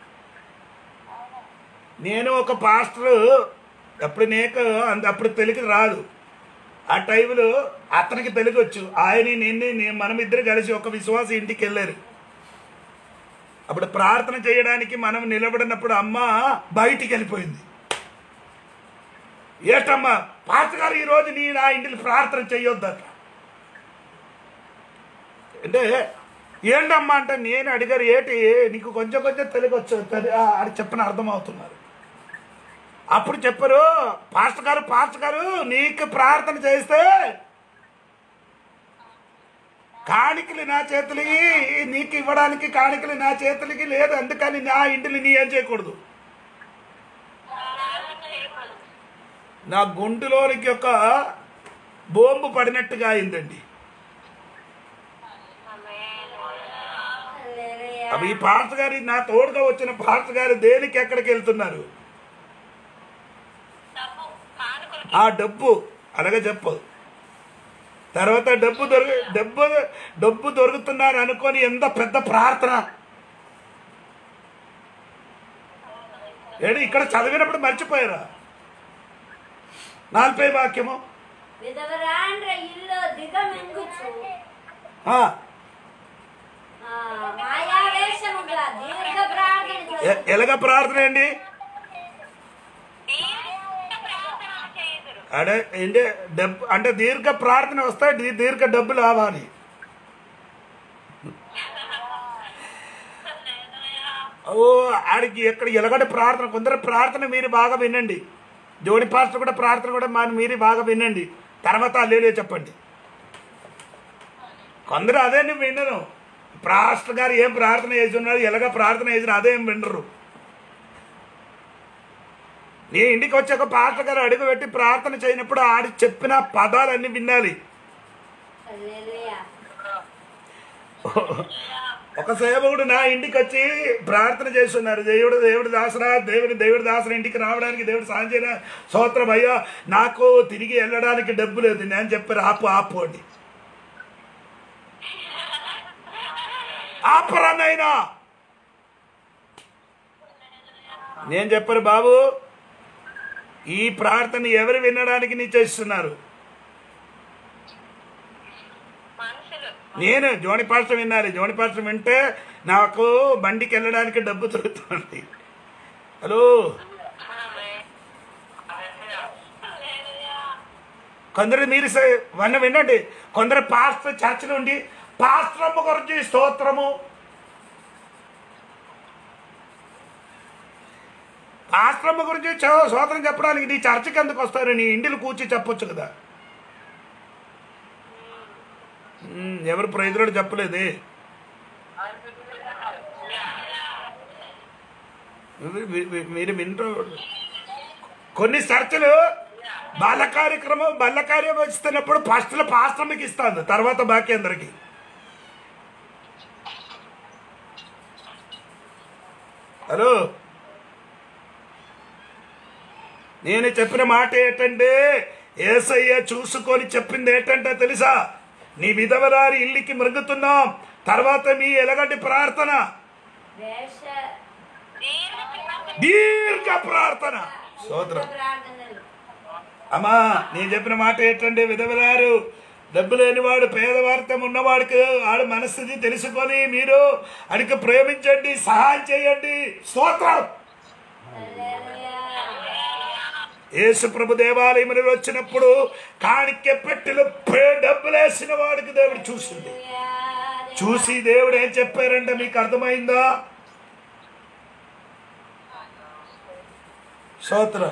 నేను ఒక పాస్టర్ అప్పుడు నీకు అంత అప్పుడు తెలుగు రాదు ఆ టైంలో అతనికి తెలుగు వచ్చు ఆయన నిన్ను నే- మనం ఇద్దరు కలిసి ఒక విశ్వాస ఇంటికి వెళ్ళారు అప్పుడు ప్రార్థన చేయడానికి మనం నిలబడినప్పుడు అమ్మ బయటికి వెళ్ళిపోయింది ఏటమ్మా పాస్టర్ గారు ఈరోజు నీ నా ఇంటికి ప్రార్థన చేయొద్దట అంటే ఏంటమ్మా అంటే నేను అడిగారు ఏటి నీకు కొంచెం కొంచెం తెలుగు వచ్చు తెలి- ఆ, అని చెప్పని అర్థమవుతున్నారు అప్పుడు చెప్పరు పాస్టర్ గారు పాస్టర్ గారు నీకు ప్రార్థన చేస్తే కాணிకలు నా చేతులకి నీకు ఇవ్వడానికి కాணிకలు నా చేతులకి లేదు అందుకని నా ఇంటిని నీ ఏం చేయకూడదు నా గుంటులోనికి ఒక బోంబు పడినట్టుగా అయిందండి హల్లెలూయా. అవి ఈ పార్త గారి నా తోడుగా వచ్చిన పార్త గారు దేనికి ఎక్కడికి వెళ్తున్నారు డబ్బు కానుకలు ఆ డబ్బు అలాగే చెప్పు తర్వాత డబ్బు దొరి డబ్బు డబ్బు దొరుకుతున్నారు అనుకొని ఎంత పెద్ద ప్రార్థన ఏడు ఇక్కడ చదివినప్పుడు మర్చిపోయారా నలభై వాక్యము విధవరాండ్ర ఇల్లు దిగమింగుచు ఆ, ఆ, మాయావేషముగా దీర్ఘ ప్రార్థన ఎ- ఎలాగ ప్రార్థన అండి దీర్ఘ ప్రార్థన చేయుదురు అడే ఏంటి డబ్బు అంటే దీర్ఘ ప్రార్థన వస్తే దీ- దీర్ఘ డబ్బు రావాలి ఓ ఆడికి ఎక్కడ ఎలాగంటే ప్రార్థన కొందరు ప్రార్థన మీరు బాగా వినండి జోడి పాస్టర్ కూడా ప్రార్థన కూడా మన మీరు బాగా వినండి తర్వాత అల్లేలే చెప్పండి కొందరు అదే నేను వినను పాస్టర్ గారు ఏం ప్రార్థన చేసి ఉన్నారు ఎలాగ ప్రార్థన చేసిన అదేం వినరు నీ ఇంటికి వచ్చాక పాస్టర్ గారు అడుగు పెట్టి ప్రార్థన చేయనప్పుడు ఆడి చెప్పిన పదాలన్నీ వినాలి హల్లెలూయా. ఒక సేవకుడు నా ఇంటికి వచ్చి ప్రార్థన చేస్తున్నారు దేవుడు దేవుడి దాసరా దేవుడి దేవుడి దాసరా ఇంటికి రావడానికి దేవుడు సాయం చేయన సోత్రం అయ్యా నాకు తిరిగి వెళ్ళడానికి డబ్బు లేదు నేను చెప్పారు ఆపు ఆపు అని ఆపరానైనా నేను చెప్పారు బాబు ఈ ప్రార్థన ఎవరు వినడానికి నీ చేస్తున్నారు మనుషులు నేను జోని పాస్టర్ వినాలి జోని పాస్టర్ వింటే నాకు బండికి వెళ్ళడానికి డబ్బు దొరుకుతుంది హలో కొందరు మీరు స- వన్న వినండి కొందరు పాస్టర్ చర్చలు ఉండి పాస్త్రమ్మ గురించి స్తోత్రము పాస్త్రమ్మ గురించి చ- స్తోత్రం చెప్పడానికి నీ చర్చకి ఎందుకు వస్తారు నీ ఇంటిలో కూర్చి చెప్పొచ్చు కదా ఉమ్, ఎవరు ప్రైజ్లోడు చెప్పలేదే మీ- మీ- మీ- మీరు వింటారు కొన్ని చర్చలు బాల కార్యక్రమం బల్ల కార్యం ఇస్తున్నప్పుడు ఫస్ట్లో పాస్టర్కి ఇస్తాను తర్వాత బాకీ అందరికి హలో నేను చెప్పిన మాట ఏంటంటే ఏసయ్య చూసుకొని చెప్పింది ఏంటంటే తెలుసా నీ విధవరారి ఇల్లుకి మృగుతున్నాం తర్వాత మీ ఎలగంటి ప్రార్థన వేష దీర్ఘ ప్రార్థన దీర్ఘ ప్రార్థన సోదరం ప్రార్థనలు అమ్మా నేను చెప్పిన మాట ఏంటంటే విధవరారు డబ్బు లేనివాడు పేదవారితం ఉన్నవాడికి ఆడ మనస్థితి తెలుసుకొని మీరు అడిగి ప్రేమించండి సహాయం చేయండి స్తోత్రం హల్లెలూయా. యేసు ప్రభు దేవాలయంలో వచ్చినప్పుడు కాணிక్య పెట్టెలు పే- డబ్బులేసిన వాడికి దేవుడు చూసింది హల్లెలూయా. చూసి దేవుడు ఏం చెప్పారంటే మీకు అర్థమైందా స్తోత్రం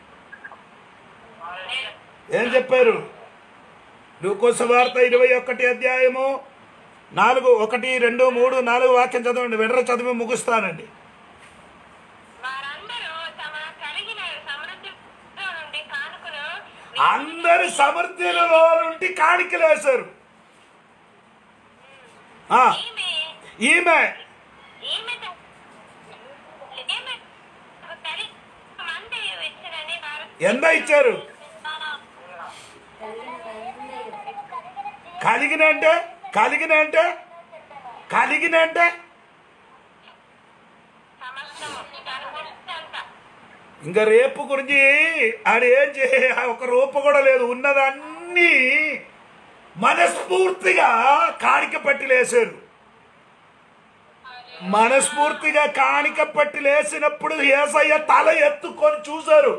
ఏం చెప్పారు లూకోస వార్త ఇరవై ఒకటి అధ్యాయము నాలుగు ఒకటి రెండు మూడు నాలుగు వాక్యం చదవండి వెర్ర చదివి ముగుస్తానండి వారందరూ తమ కలిగిన సమృద్ధిలో నుండి కానుకను అందరి సమర్థ్యులలో నుండి కాணிకలేశారు ఆ, ఈమె ఈమె ఈమె త- ఈమె కలిగి మంది ఇచ్చినని వారు ఎంత ఇచ్చారు కలిగిన అంటే కలిగిన అంటే కలిగిన అంటే సమస్తము తనకొస్తంత ఇంకా రేపు గురించి ఆడ ఏం చే ఒక రూప కూడా లేదు ఉన్నదన్నీ మనస్ఫూర్తిగా కాணிక పట్టిలేశారు మనస్ఫూర్తిగా కాணிక పట్టిలేసినప్పుడు ఏసయ్య తల ఎత్తుకొని చూశారు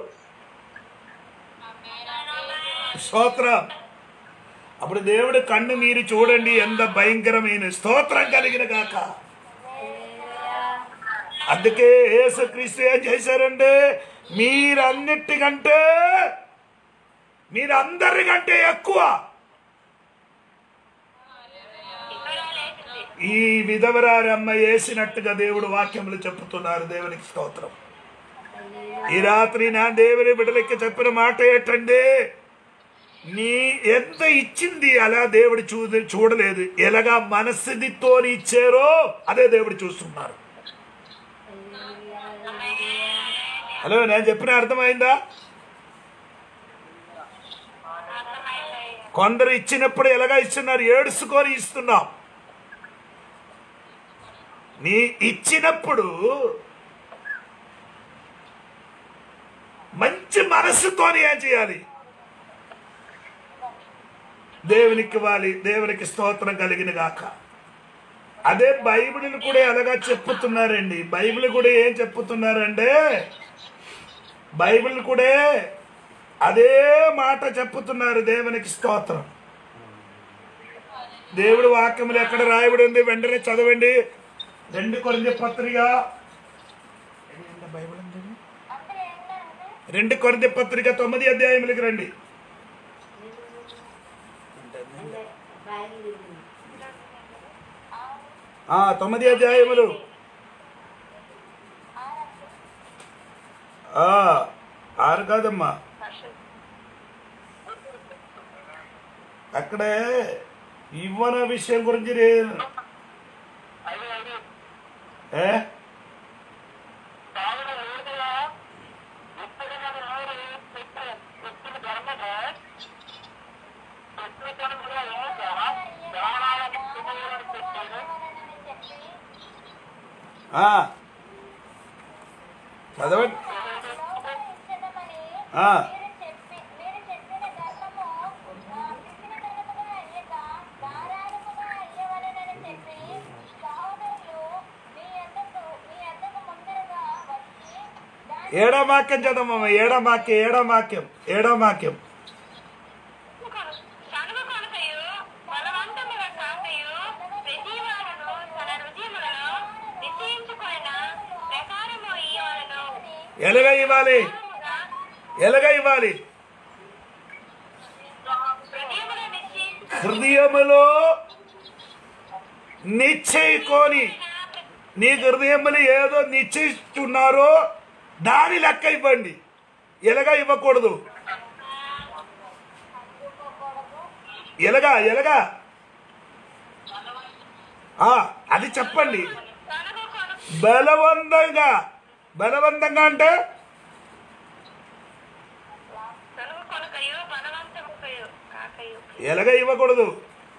స్తోత్రం అప్పుడు దేవుడు కన్ను మీరు చూడండి ఎంత భయంకరమైన స్తోత్రం కలిగిన గాక అందుకే యేసుక్రీస్తు ఏం చేశారంటే మీరన్నిటికంటే మీరందరికంటే ఎక్కువ ఈ విధవరారి అమ్మ వేసినట్టుగా దేవుడు వాక్యములు చెప్పుతున్నారు దేవునికి స్తోత్రం ఈ రాత్రి నా దేవుని బిడ్డలకి చెప్పిన మాట ఏంటంటే నీ ఎంత ఇచ్చింది అలా దేవుడు చూ చూడలేదు ఎలాగా మనస్థితితో ఇచ్చారో అదే దేవుడు చూస్తున్నారు హలో నేను చెప్పిన అర్థమైందా కొందరు ఇచ్చినప్పుడు ఎలాగా ఇస్తున్నారు ఏడుచుకొని ఇస్తున్నాం నీ ఇచ్చినప్పుడు మంచి మనస్సుతోని ఏం చేయాలి దేవునికి ఇవ్వాలి దేవునికి స్తోత్రం కలిగిన గాక అదే బైబిల్ కూడా ఎలాగా చెప్పుతున్నారండి బైబిల్ కూడా ఏం చెప్పుతున్నారంటే బైబిల్ కూడా అదే మాట చెప్పుతున్నారు దేవునికి స్తోత్రం దేవుడు వాక్యములు ఎక్కడ రాయబడి ఉంది వెంటనే చదవండి రెండు కొరింది పత్రిక బైబిల్ ఉంది అందరూ ఏంటంటే రెండు కొరింది పత్రిక తొమ్మిది అధ్యాయములకి రండి బయలు ఆ తొమ్మిది అధ్యాయములు ఆ, ఆరు కాదమ్మా అక్కడే ఇవ్వన విషయం గురించి రే- ఏ ఆ. చదవండి ఆ. ఏడో వాక్యం చదవమ్మ ఏడో వాక్యం ఏడో వాక్యం ఏడో వాక్యం సనుగు కొనకయు బలవంతముగా కాకయు ప్రతివాడును తన రుజుములను నిశ్చయించుకున్న ప్రకారము ఇయ్యవలను ఎలాగ ఇవ్వాలి ఎలాగ ఇవ్వాలి హృదయములు నిశ్చయించు హృదయములో నిశ్చయికొని నీ హృదయములు ఏదో నిశ్చయిస్తున్నారో దాని లెక్క ఇవ్వండి ఎలాగా ఇవ్వకూడదు ఎలాగా ఎలాగా ఆ, అది చెప్పండి సనుగు కొన బలవంతంగా బలవంతంగా అంటే సనుగు కొనకయు బలవంతముకయు కాకయు ఎలాగ ఇవ్వకూడదు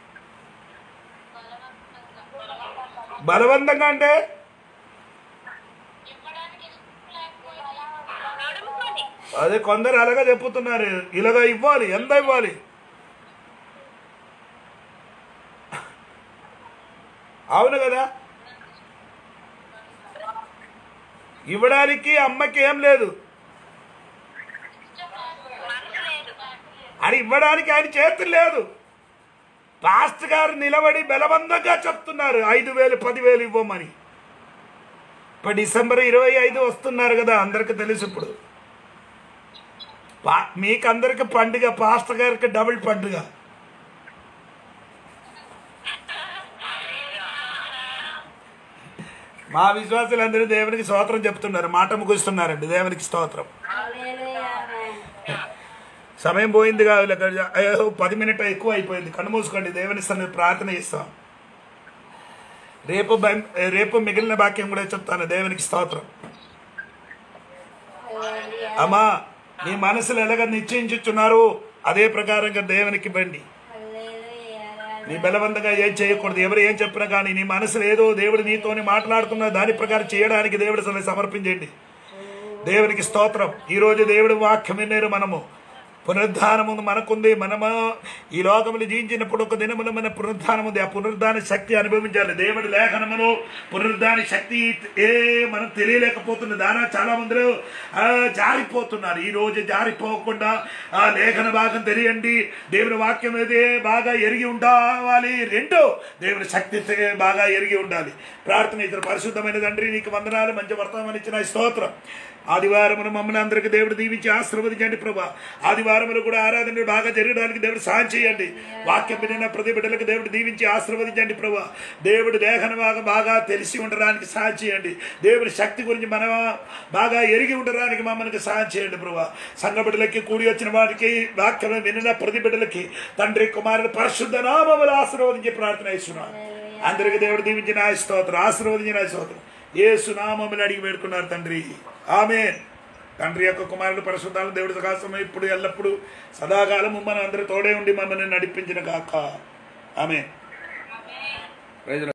బలవంతంగా అంటే నడుముకొని అదే కొందరు అలాగా చెప్పుతున్నారు ఇలాగా ఇవ్వాలి ఎంత ఇవ్వాలి అవును కదా ఇవ్వడానికి అమ్మకి ఏం లేదు మనసు లేదు అని ఇవ్వడానికి ఆయన చేతులు లేదు పాస్ట్ గారు నిలబడి బలవంతంగా చెప్తున్నారు ఐదు వేలు పదివేలు ఇవ్వమని ఇప్పుడు డిసెంబర్ ఇరవై ఐదు వస్తున్నారు కదా అందరికి తెలుసు ఇప్పుడు పా- మీకందరికి పండుగ పాస్టర్ గారికి డబుల్ పండుగ మా విశ్వాసులందరూ దేవునికి స్తోత్రం చెప్తున్నారు మాట ముగిస్తున్నారండి దేవునికి స్తోత్రం సమయం పోయింది కాదు అయ్యో పది మినిట్ ఎక్కువ అయిపోయింది కన్ను మూసుకోండి దేవుని సన్నిధి ప్రార్థన చేస్తాం రేపు బై- రేపు మిగిలిన వాక్యం కూడా చెప్తాను దేవునికి స్తోత్రం అమ్మా మీ మనసులు ఎలాగ నిశ్చయించుచున్నారు అదే ప్రకారంగా దేవునికి ఇవ్వండి నీ బలవంతంగా ఏం చేయకూడదు ఎవరు ఏం చెప్పినా కానీ నీ మనసులో ఏదో దేవుడు నీతోని మాట్లాడుతున్నా దాని ప్రకారం చేయడానికి దేవుడి సన్నిధి సమర్పించండి దేవునికి స్తోత్రం ఈరోజు దేవుడి వాక్యం విన్నారు మనము పునరుద్ధానము మనకుంది మనము ఈ లోకములు జీవించినప్పుడు ఒక దినములో మన పునరుద్ధానం ఉంది ఆ పునరుద్ధాన శక్తి అనుభవించాలి దేవుడి లేఖనమును పునరుద్ధాన శక్తి ఏ మనం తెలియలేకపోతుంది దానా చాలా మందిలో ఆ, జారిపోతున్నారు ఈ రోజు జారిపోకుండా ఆ లేఖన భాగం తెలియండి దేవుని వాక్యం ఏదే బాగా ఎరిగి ఉండాలి రెండో దేవుని శక్తి తె- బాగా ఎరిగి ఉండాలి ప్రార్థన ఇతర పరిశుద్ధమైన తండ్రి నీకు వందనాలు మంచి వర్తమానం ఇచ్చిన స్తోత్రం ఆదివారమును మమ్మల్ని అందరికి దేవుడు దీవించి ఆశీర్వదించండి ప్రభా ఆదివారములు కూడా ఆరాధన బాగా జరగడానికి దేవుడు సహాయం చేయండి వాక్యం వినిన ప్రతి బిడ్డలకు దేవుడు దీవించి ఆశీర్వదించండి ప్రభా దేవుడు దేహన బాగా బాగా తెలిసి ఉండడానికి సహాయం చేయండి దేవుడి శక్తి గురించి మనం బాగా ఎరిగి ఉండడానికి మమ్మల్ని సహాయం చేయండి ప్రభా సంఘ బిడ్డలకి కూడి వచ్చిన వారికి వాక్యం వినిన ప్రతి బిడ్డలకి తండ్రి కుమారుడు పరిశుద్ధ నామములు ఆశీర్వదించి ప్రార్థన ఇస్తున్నాను అందరికి దేవుడు దీవించిన ఆయన స్తోత్రం ఆశీర్వదించిన ఆయన స్తోత్రం ఏ సునామములు అడిగి వేడుకున్నారు తండ్రి ఆమె తండ్రి యొక్క కుమారుడు పరిశుద్ధాలను దేవుడి సకాశం ఇప్పుడు ఎల్లప్పుడు సదాకాలము మన అందరి తోడే ఉండి మమ్మల్ని నడిపించిన కాక ఆమె